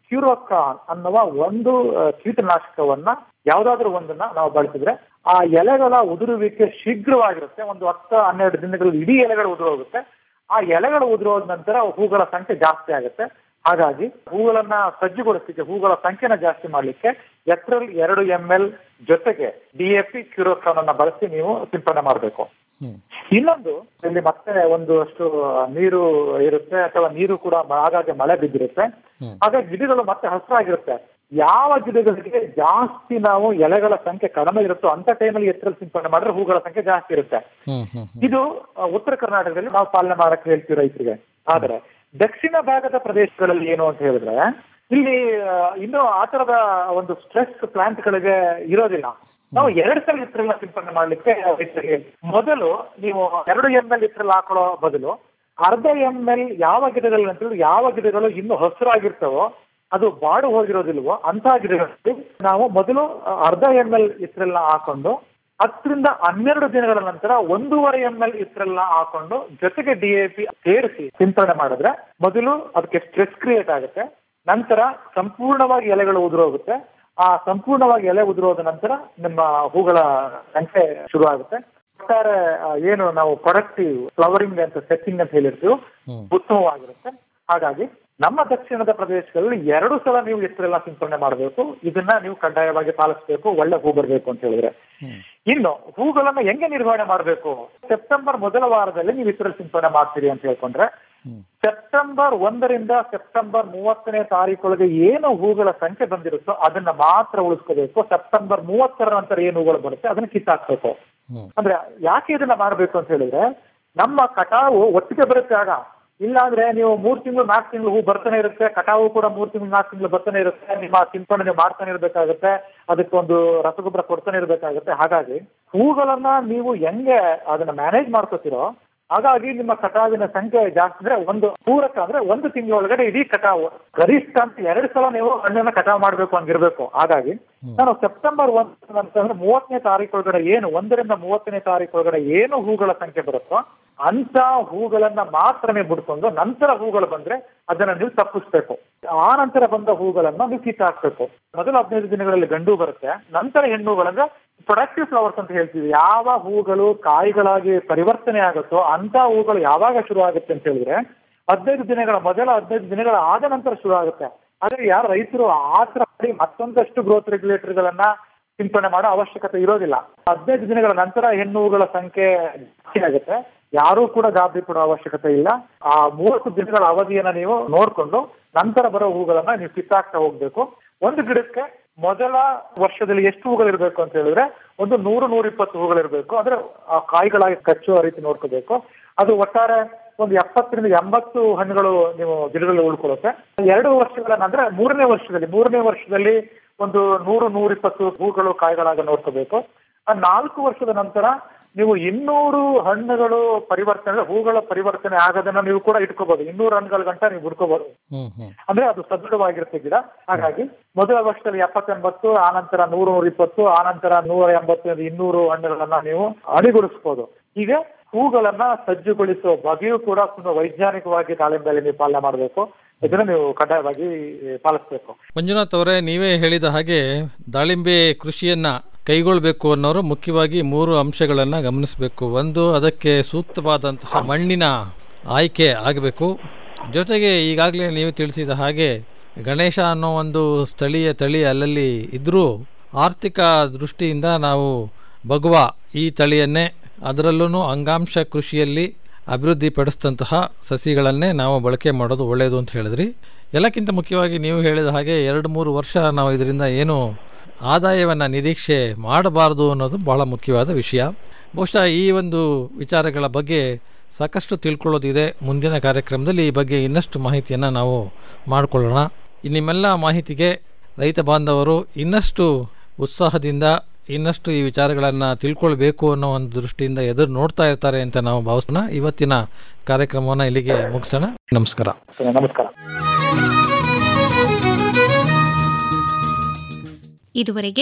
ಕ್ಯೂರೋಕಾನ್ ಅನ್ನುವ ಒಂದು ಆ, ಕೀಟನಾಶಕವನ್ನ ಯಾವ್ದಾದ್ರು ಒಂದನ್ನ ನಾವು ಬಳಸಿದ್ರೆ ಆ ಎಲೆಗಳ ಉದುರುವಿಕೆ ಶೀಘ್ರವಾಗಿರುತ್ತೆ ಒಂದು ಹತ್ತು ಹನ್ನೆರಡು ದಿನಗಳಲ್ಲಿ ಇಡೀ ಎಲೆಗಳು ಉದುರೋಗುತ್ತೆ ಆ ಎಲೆಗಳು ಉದುರೋದ ನಂತರ ಹೂಗಳ ಸಂಖ್ಯೆ ಜಾಸ್ತಿ ಆಗುತ್ತೆ ಹಾಗಾಗಿ ಹೂಗಳನ್ನ ಸಜ್ಜುಗೊಳಿಸಲಿಕ್ಕೆ ಹೂಗಳ ಸಂಖ್ಯೆನ ಜಾಸ್ತಿ ಮಾಡ್ಲಿಕ್ಕೆ ಎಕ್ರಲ್ ಎರಡು ಎಂ ಎಲ್ ಜೊತೆಗೆ ಡಿಎಪಿ ಕ್ಯೂರೋಕಾನ್ ಅನ್ನ ಬಳಸಿ ನೀವು ಸಿಂಪಡಣೆ ಮಾಡಬೇಕು ಇನ್ನೊಂದು ಇಲ್ಲಿ ಮತ್ತೆ ಒಂದು ಅಷ್ಟು ನೀರು ಇರುತ್ತೆ ಅಥವಾ ನೀರು ಕೂಡ ಆಗಾಗ್ಗೆ ಮಳೆ ಬಿದ್ದಿರುತ್ತೆ ಹಾಗಾಗಿ ಗಿಡಗಳು ಮತ್ತೆ ಹಸಿರಾಗಿರುತ್ತೆ ಯಾವ ಗಿಡಗಳಿಗೆ ಜಾಸ್ತಿ ನಾವು ಎಲೆಗಳ ಸಂಖ್ಯೆ ಕಡಿಮೆ ಇರುತ್ತೋ ಅಂತ ಟೈಮಲ್ಲಿ ಎತ್ತರಲ್ಲಿ ಸಿಂಪಡಣೆ ಮಾಡಿದ್ರೆ ಹೂಗಳ ಸಂಖ್ಯೆ ಜಾಸ್ತಿ ಇರುತ್ತೆ ಇದು ಆ, ಉತ್ತರ ಕರ್ನಾಟಕದಲ್ಲಿ ನಾವು ಪಾಲನೆ ಮಾಡಕ್ಕೆ ಹೇಳ್ತೀವಿ ರೈತರಿಗೆ ಆದ್ರೆ ದಕ್ಷಿಣ ಭಾಗದ ಪ್ರದೇಶಗಳಲ್ಲಿ ಏನು ಅಂತ ಹೇಳಿದ್ರೆ ಇಲ್ಲಿ ಆ, ಇನ್ನೂ ಆ ತರದ ಒಂದು ಸ್ಟ್ರೆಸ್ ಪ್ಲಾಂಟ್ ಗಳಿಗೆ ಇರೋದಿಲ್ಲ ನಾವು ಎರಡು ಸಲ ಇತ್ರಲ್ಲ ಸಿಂಪಡಣೆ ಮಾಡ್ಲಿಕ್ಕೆ ರೈತರಿಗೆ ಮೊದಲು ನೀವು ಎರಡು ಎಂ ಎಲ್ ಇತ್ರಲ್ಲ ಹಾಕೊಳ್ಳೋ ಬದಲು ಅರ್ಧ ಎಂ ಎಲ್ ಯಾವ ಗಿಡಗಳು ಅಂತ ಹೇಳಿದ್ರೆ ಯಾವ ಗಿಡಗಳು ಇನ್ನು ಹಸಿರಾಗಿರ್ತವೋ ಅದು ಬಾಡು ಹೋಗಿರೋದಿಲ್ವೋ ಅಂತ ಗಿಡಗಳಲ್ಲಿ ನಾವು ಮೊದಲು ಅರ್ಧ ಎಂ ಎಲ್ ಇತ್ರಲ್ಲ ಹಾಕೊಂಡು ಹತ್ತರಿಂದ ಹನ್ನೆರಡು ದಿನಗಳ ನಂತರ ಒಂದೂವರೆ ಎಂ ಎಲ್ ಇತ್ರಲ್ಲ ಹಾಕೊಂಡು ಜೊತೆಗೆ ಡಿಎಪಿ ಸೇರಿಸಿ ಸಿಂಪಡಣೆ ಮಾಡಿದ್ರೆ ಮೊದಲು ಅದಕ್ಕೆ ಸ್ಟ್ರೆಸ್ ಕ್ರಿಯೇಟ್ ಆಗುತ್ತೆ ನಂತರ ಸಂಪೂರ್ಣವಾಗಿ ಎಲೆಗಳು ಉದುರೋಗುತ್ತೆ ಆ ಸಂಪೂರ್ಣವಾಗಿ ಎಲೆ ಉದುರೋದ ನಂತರ ನಿಮ್ಮ ಹೂಗಳ ಸಂಖ್ಯೆ ಶುರು ಆಗುತ್ತೆ ಒಟ್ಟಾರೆ ಆ, ಏನು ನಾವು ಪ್ರೊಡಕ್ಟಿವ್ ಫ್ಲವರಿಂಗ್ ಅಂತ ಸೆಟ್ಟಿಂಗ್ ಅಂತ ಹೇಳಿರ್ತೀವಿ ಉತ್ತಮವಾಗಿರುತ್ತೆ ಹಾಗಾಗಿ ನಮ್ಮ ದಕ್ಷಿಣದ ಪ್ರದೇಶಗಳಲ್ಲಿ ಎರಡು ಸಲ ನೀವು ಎತ್ತರೆಲ್ಲ ಸಿಂಪಡಣೆ ಮಾಡಬೇಕು ಇದನ್ನ ನೀವು ಕಡ್ಡಾಯವಾಗಿ ಪಾಲಿಸಬೇಕು ಒಳ್ಳೆ ಹೂ ಬರಬೇಕು ಅಂತ ಹೇಳಿದ್ರೆ ಇನ್ನು ಹೂಗಳನ್ನ ಹೆಂಗೆ ನಿರ್ವಹಣೆ ಮಾಡಬೇಕು ಸೆಪ್ಟೆಂಬರ್ ಮೊದಲ ವಾರದಲ್ಲಿ ನೀವು ಇತರ ಸಿಂಪಡಣೆ ಮಾಡ್ತೀರಿ ಅಂತ ಹೇಳ್ಕೊಂಡ್ರೆ ಸೆಪ್ಟೆಂಬರ್ ಒಂದರಿಂದ ಸೆಪ್ಟೆಂಬರ್ ಮೂವತ್ತನೇ ತಾರೀಕೊಳಗೆ ಏನು ಹೂಗಳ ಸಂಖ್ಯೆ ಬಂದಿರುತ್ತೋ ಅದನ್ನ ಮಾತ್ರ ಉಳಿಸ್ಕೋಬೇಕು ಸೆಪ್ಟೆಂಬರ್ ಮೂವತ್ತರ ನಂತರ ಏನು ಹೂಗಳು ಬರುತ್ತೆ ಅದನ್ನ ಕಿತ್ತಾಕ್ಬೇಕು ಅಂದ್ರೆ ಯಾಕೆ ಇದನ್ನ ಮಾಡ್ಬೇಕು ಅಂತ ಹೇಳಿದ್ರೆ ನಮ್ಮ ಕಟಾವು ಒಟ್ಟಿಗೆ ಬರುತ್ತೆ ಆಗ ಇಲ್ಲಾಂದ್ರೆ ನೀವು ಮೂರ್ ತಿಂಗಳು ನಾಲ್ಕು ತಿಂಗಳು ಹೂ ಬರ್ತಾನೆ ಇರುತ್ತೆ ಕಟಾವು ಕೂಡ ಮೂರ್ ತಿಂಗಳು ನಾಲ್ಕು ತಿಂಗಳು ಬರ್ತಾನೆ ಇರುತ್ತೆ ನಿಮ್ಮ ಸಿಂಪಡಣೆ ನೀವು ಮಾಡ್ತಾನೆ ಇರ್ಬೇಕಾಗುತ್ತೆ ಅದಕ್ಕೊಂದು ರಸಗೊಬ್ಬರ ಕೊಡ್ತಾನೆ ಇರ್ಬೇಕಾಗುತ್ತೆ ಹಾಗಾಗಿ ಹೂಗಳನ್ನ ನೀವು ಹೆಂಗೆ ಅದನ್ನ ಮ್ಯಾನೇಜ್ ಮಾಡ್ಕೋತಿರೋ ಹಾಗಾಗಿ ನಿಮ್ಮ ಕಟಾವಿನ ಸಂಖ್ಯೆ ಜಾಸ್ತಿ ಅಂದ್ರೆ ಒಂದು ಪೂರಕ ಅಂದ್ರೆ ಒಂದು ತಿಂಗಳ ಒಳಗಡೆ ಇಡೀ ಕಟಾವು ಗರಿಷ್ಠ ಅಂತ ಎರಡು ಸಲ ನೀವು ಹಣ್ಣನ್ನ ಕಟಾವು ಮಾಡ್ಬೇಕು ಹಂಗಿರ್ಬೇಕು ಹಾಗಾಗಿ ನಾನು ಸೆಪ್ಟೆಂಬರ್ ಒಂದ್ ಅಂತಂದ್ರೆ ಮೂವತ್ತನೇ ತಾರೀಕು ಒಳಗಡೆ ಏನು ಒಂದರಿಂದ ಮೂವತ್ತನೇ ತಾರೀಕು ಒಳಗಡೆ ಏನು ಹೂಗಳ ಸಂಖ್ಯೆ ಬರುತ್ತೋ ಅಂತ ಹೂಗಳನ್ನ ಮಾತ್ರನೇ ಬಿಡ್ಕೊಂಡು ನಂತರ ಹೂಗಳು ಬಂದ್ರೆ ಅದನ್ನ ನೀವು ತಪ್ಪಿಸ್ಬೇಕು ಆ ನಂತರ ಬಂದ ಹೂಗಳನ್ನ ನೀವು ಕಿತ್ತಾಕ್ಬೇಕು ಮೊದಲ ಹದಿನೈದು ದಿನಗಳಲ್ಲಿ ಗಂಡು ಬರುತ್ತೆ ನಂತರ ಹೆಣ್ಣುಗಳಂದ್ರೆ ಪ್ರೊಡಕ್ಟಿವ್ ಫ್ಲವರ್ಸ್ ಅಂತ ಹೇಳ್ತೀವಿ ಯಾವ ಹೂಗಳು ಕಾಯಿಗಳಾಗಿ ಪರಿವರ್ತನೆ ಆಗುತ್ತೋ ಅಂತ ಹೂಗಳು ಯಾವಾಗ ಶುರು ಆಗುತ್ತೆ ಅಂತ ಹೇಳಿದ್ರೆ ಹದಿನೈದು ದಿನಗಳ ಮೊದಲ ಹದಿನೈದು ದಿನಗಳ ಆದ ನಂತರ ಶುರು ಆಗುತ್ತೆ ಆದ್ರೆ ಯಾರು ರೈತರು ಆತರ ಮಾಡಿ ಮತ್ತೊಂದಷ್ಟು ಗ್ರೋತ್ ರೆಗ್ಯುಲೇಟರ್ ಗಳನ್ನ ಸಿಂಪಡಣೆ ಮಾಡೋ ಅವಶ್ಯಕತೆ ಇರೋದಿಲ್ಲ ಹದಿನೈದು ದಿನಗಳ ನಂತರ ಹೆಣ್ಣು ಹೂಗಳ ಸಂಖ್ಯೆ ಜಾಸ್ತಿ ಆಗುತ್ತೆ ಯಾರೂ ಕೂಡ ಗಾಬರಿ ಪಡೋ ಅವಶ್ಯಕತೆ ಇಲ್ಲ ಆ ಮೂವತ್ತು ದಿನಗಳ ಅವಧಿಯನ್ನ ನೀವು ನೋಡ್ಕೊಂಡು ನಂತರ ಬರೋ ಹೂಗಳನ್ನ ನೀವು ಕಿತ್ತಾಕ್ತಾ ಹೋಗ್ಬೇಕು ಒಂದು ಗಿಡಕ್ಕೆ ಮೊದಲ ವರ್ಷದಲ್ಲಿ ಎಷ್ಟು ಹೂಗಳು ಇರಬೇಕು ಅಂತ ಹೇಳಿದ್ರೆ ಒಂದು ನೂರು ನೂರ ಇಪ್ಪತ್ತು ಹೂಗಳು ಇರಬೇಕು ಅಂದ್ರೆ ಆ ಕಾಯಿಗಳಾಗಿ ಕಚ್ಚುವ ರೀತಿ ನೋಡ್ಕೋಬೇಕು ಅದು ಒಟ್ಟಾರೆ ಒಂದು ಎಪ್ಪತ್ತರಿಂದ ಎಂಬತ್ತು ಹಣ್ಣುಗಳು ನೀವು ಗಿಡಗಳಲ್ಲಿ ಉಳ್ಕೊಳ್ಳುತ್ತೆ ಎರಡು ವರ್ಷಗಳ ಅಂದ್ರೆ ಮೂರನೇ ವರ್ಷದಲ್ಲಿ ಮೂರನೇ ವರ್ಷದಲ್ಲಿ ಒಂದು ನೂರು ನೂರಿಪ್ಪತ್ತು ಹೂಗಳು ಕಾಯಿಗಳಾಗ ನೋಡ್ಕೋಬೇಕು ಆ ನಾಲ್ಕು ವರ್ಷದ ನಂತರ ನೀವು ಇನ್ನೂರು ಹಣ್ಣುಗಳು ಪರಿವರ್ತನೆ ಹೂಗಳ ಪರಿವರ್ತನೆ ಆಗೋದನ್ನ ನೀವು ಕೂಡ ಇಟ್ಕೋಬಹುದು ಇನ್ನೂರು ಹಣ್ಣುಗಳ ಗಂಟ ನೀವು ಬಿಡ್ಕೋಬಹುದು ಅಂದ್ರೆ ಅದು ಸದೃಢವಾಗಿರುತ್ತೆ ಗಿಡ ಹಾಗಾಗಿ ಮೊದಲ ವರ್ಷದಲ್ಲಿ ಎಪ್ಪತ್ತೆಂಬತ್ತು ಆನಂತರ ನೂರು ನೂರ ಇಪ್ಪತ್ತು ಆನಂತರ ನೂರ ಎಂಬತ್ತು ಇನ್ನೂರು ಹಣ್ಣುಗಳನ್ನ ನೀವು ಅಣಿಗೊಳಿಸಬಹುದು ಈಗ ಹೂಗಳನ್ನ ಸಜ್ಜುಗೊಳಿಸುವ ಬಗೆಯೂ ಕೂಡ ತುಂಬಾ ವೈಜ್ಞಾನಿಕವಾಗಿ ದಾಳಿಂಬೆಯಲ್ಲಿ ನೀವು ಪಾಲನೆ ಮಾಡಬೇಕು ಇದನ್ನ ನೀವು ಕಡ್ಡಾಯವಾಗಿ ಪಾಲಿಸಬೇಕು ಮಂಜುನಾಥ್ ಅವರೇ ನೀವೇ ಹೇಳಿದ ಹಾಗೆ ದಾಳಿಂಬೆ ಕೃಷಿಯನ್ನ ಕೈಗೊಳ್ಳಬೇಕು ಅನ್ನೋರು ಮುಖ್ಯವಾಗಿ ಮೂರು ಅಂಶಗಳನ್ನು ಗಮನಿಸಬೇಕು ಒಂದು ಅದಕ್ಕೆ ಸೂಕ್ತವಾದಂತಹ ಮಣ್ಣಿನ ಆಯ್ಕೆ ಆಗಬೇಕು ಜೊತೆಗೆ ಈಗಾಗಲೇ ನೀವು ತಿಳಿಸಿದ ಹಾಗೆ ಗಣೇಶ ಅನ್ನೋ ಒಂದು ಸ್ಥಳೀಯ ತಳಿ ಅಲ್ಲಲ್ಲಿ ಇದ್ದರೂ ಆರ್ಥಿಕ ದೃಷ್ಟಿಯಿಂದ ನಾವು ಬಗುವ ಈ ತಳಿಯನ್ನೇ ಅದರಲ್ಲೂ ಅಂಗಾಂಶ ಕೃಷಿಯಲ್ಲಿ ಅಭಿವೃದ್ಧಿಪಡಿಸಿದಂತಹ ಸಸಿಗಳನ್ನೇ ನಾವು ಬಳಕೆ ಮಾಡೋದು ಒಳ್ಳೆಯದು ಅಂತ ಹೇಳಿದ್ರಿ ಎಲ್ಲಕ್ಕಿಂತ ಮುಖ್ಯವಾಗಿ ನೀವು ಹೇಳಿದ ಹಾಗೆ ಎರಡು ಮೂರು ವರ್ಷ ನಾವು ಇದರಿಂದ ಏನು ಆದಾಯವನ್ನು ನಿರೀಕ್ಷೆ ಮಾಡಬಾರ್ದು ಅನ್ನೋದು ಬಹಳ ಮುಖ್ಯವಾದ ವಿಷಯ ಬಹುಶಃ ಈ ಒಂದು ವಿಚಾರಗಳ ಬಗ್ಗೆ ಸಾಕಷ್ಟು ತಿಳ್ಕೊಳ್ಳೋದಿದೆ ಮುಂದಿನ ಕಾರ್ಯಕ್ರಮದಲ್ಲಿ ಈ ಬಗ್ಗೆ ಇನ್ನಷ್ಟು ಮಾಹಿತಿಯನ್ನು ನಾವು ಮಾಡಿಕೊಳ್ಳೋಣ ಈ ನಿಮ್ಮೆಲ್ಲ ಮಾಹಿತಿಗೆ ರೈತ ಬಾಂಧವರು ಇನ್ನಷ್ಟು ಉತ್ಸಾಹದಿಂದ ಇನ್ನಷ್ಟು ಈ ವಿಚಾರಗಳನ್ನು ತಿಳ್ಕೊಳ್ಬೇಕು ಅನ್ನೋ ಒಂದು ದೃಷ್ಟಿಯಿಂದ ಎದುರು ನೋಡ್ತಾ ಇರ್ತಾರೆ ಅಂತ ನಾವು ಭಾವಿಸೋಣ ಇವತ್ತಿನ ಕಾರ್ಯಕ್ರಮವನ್ನು ಇಲ್ಲಿಗೆ ಮುಗಿಸೋಣ ನಮಸ್ಕಾರ ನಮಸ್ಕಾರ ಇದುವರೆಗೆ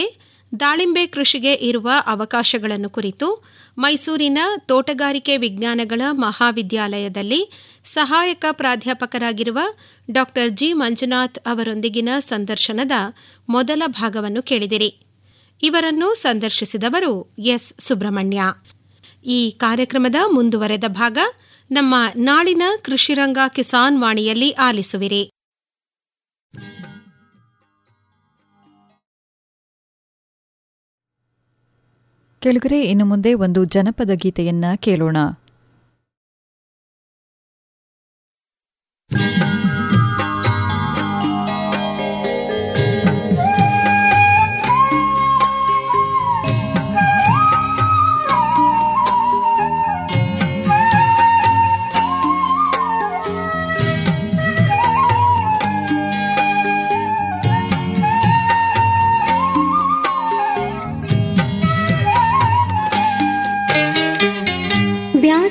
ದಾಳಿಂಬೆ ಕೃಷಿಗೆ ಇರುವ ಅವಕಾಶಗಳನ್ನು ಕುರಿತು ಮೈಸೂರಿನ ತೋಟಗಾರಿಕೆ ವಿಜ್ಞಾನಗಳ ಮಹಾವಿದ್ಯಾಲಯದಲ್ಲಿ ಸಹಾಯಕ ಪ್ರಾಧ್ಯಾಪಕರಾಗಿರುವ ಡಾ ಜಿ ಮಂಜುನಾಥ್ ಅವರೊಂದಿಗಿನ ಸಂದರ್ಶನದ ಮೊದಲ ಭಾಗವನ್ನು ಕೇಳಿದಿರಿ ಇವರನ್ನು ಸಂದರ್ಶಿಸಿದವರು ಎಸ್ ಸುಬ್ರಹ್ಮಣ್ಯ ಈ ಕಾರ್ಯಕ್ರಮದ ಮುಂದುವರೆದ ಭಾಗ ನಮ್ಮ ನಾಳಿನ ಕೃಷಿರಂಗ ಕಿಸಾನ್ ವಾಣಿಯಲ್ಲಿ ಆಲಿಸುವಿರಿ ಕೆಳಗರೆ ಇನ್ನು ಮುಂದೆ ಒಂದು ಜನಪದ ಗೀತೆಯನ್ನ ಕೇಳೋಣ ಬ್ಯಾಡ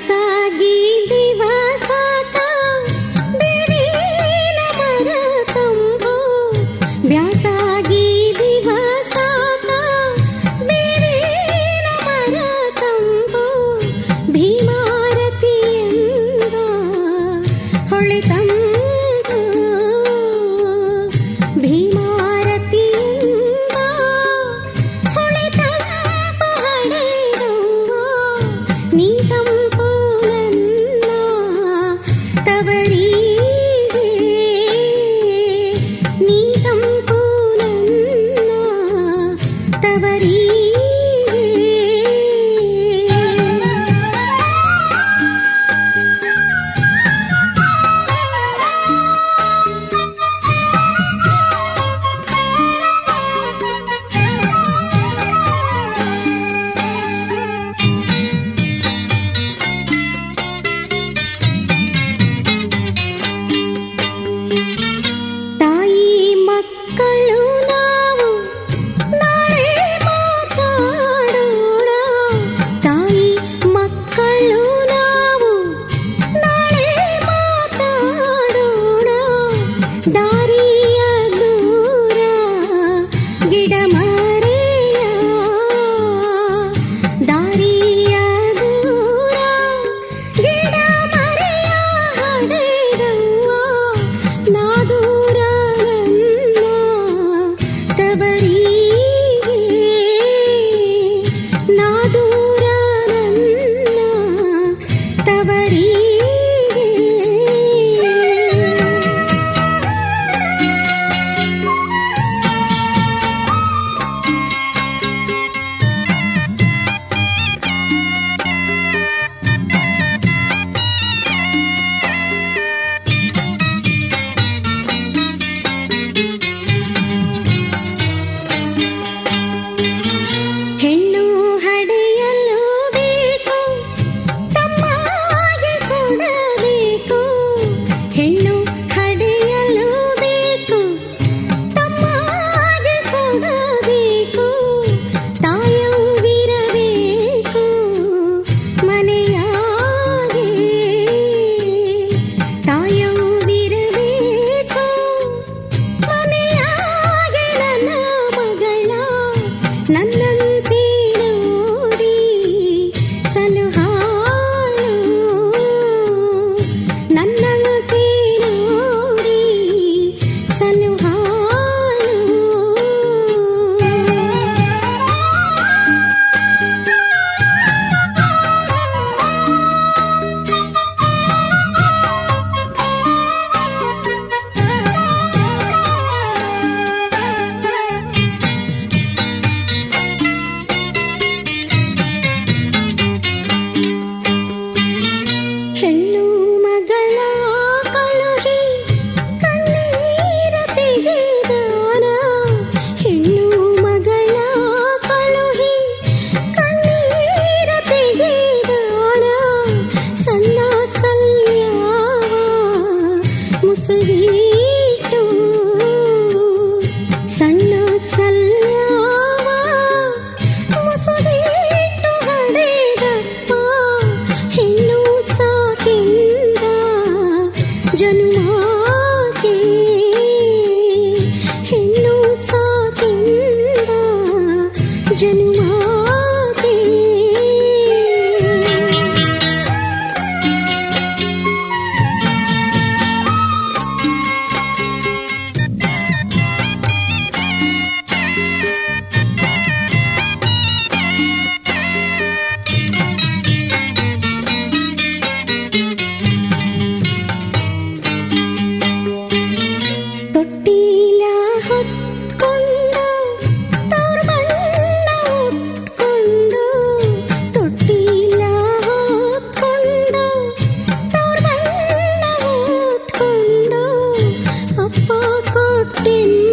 ಬೆನ್ನ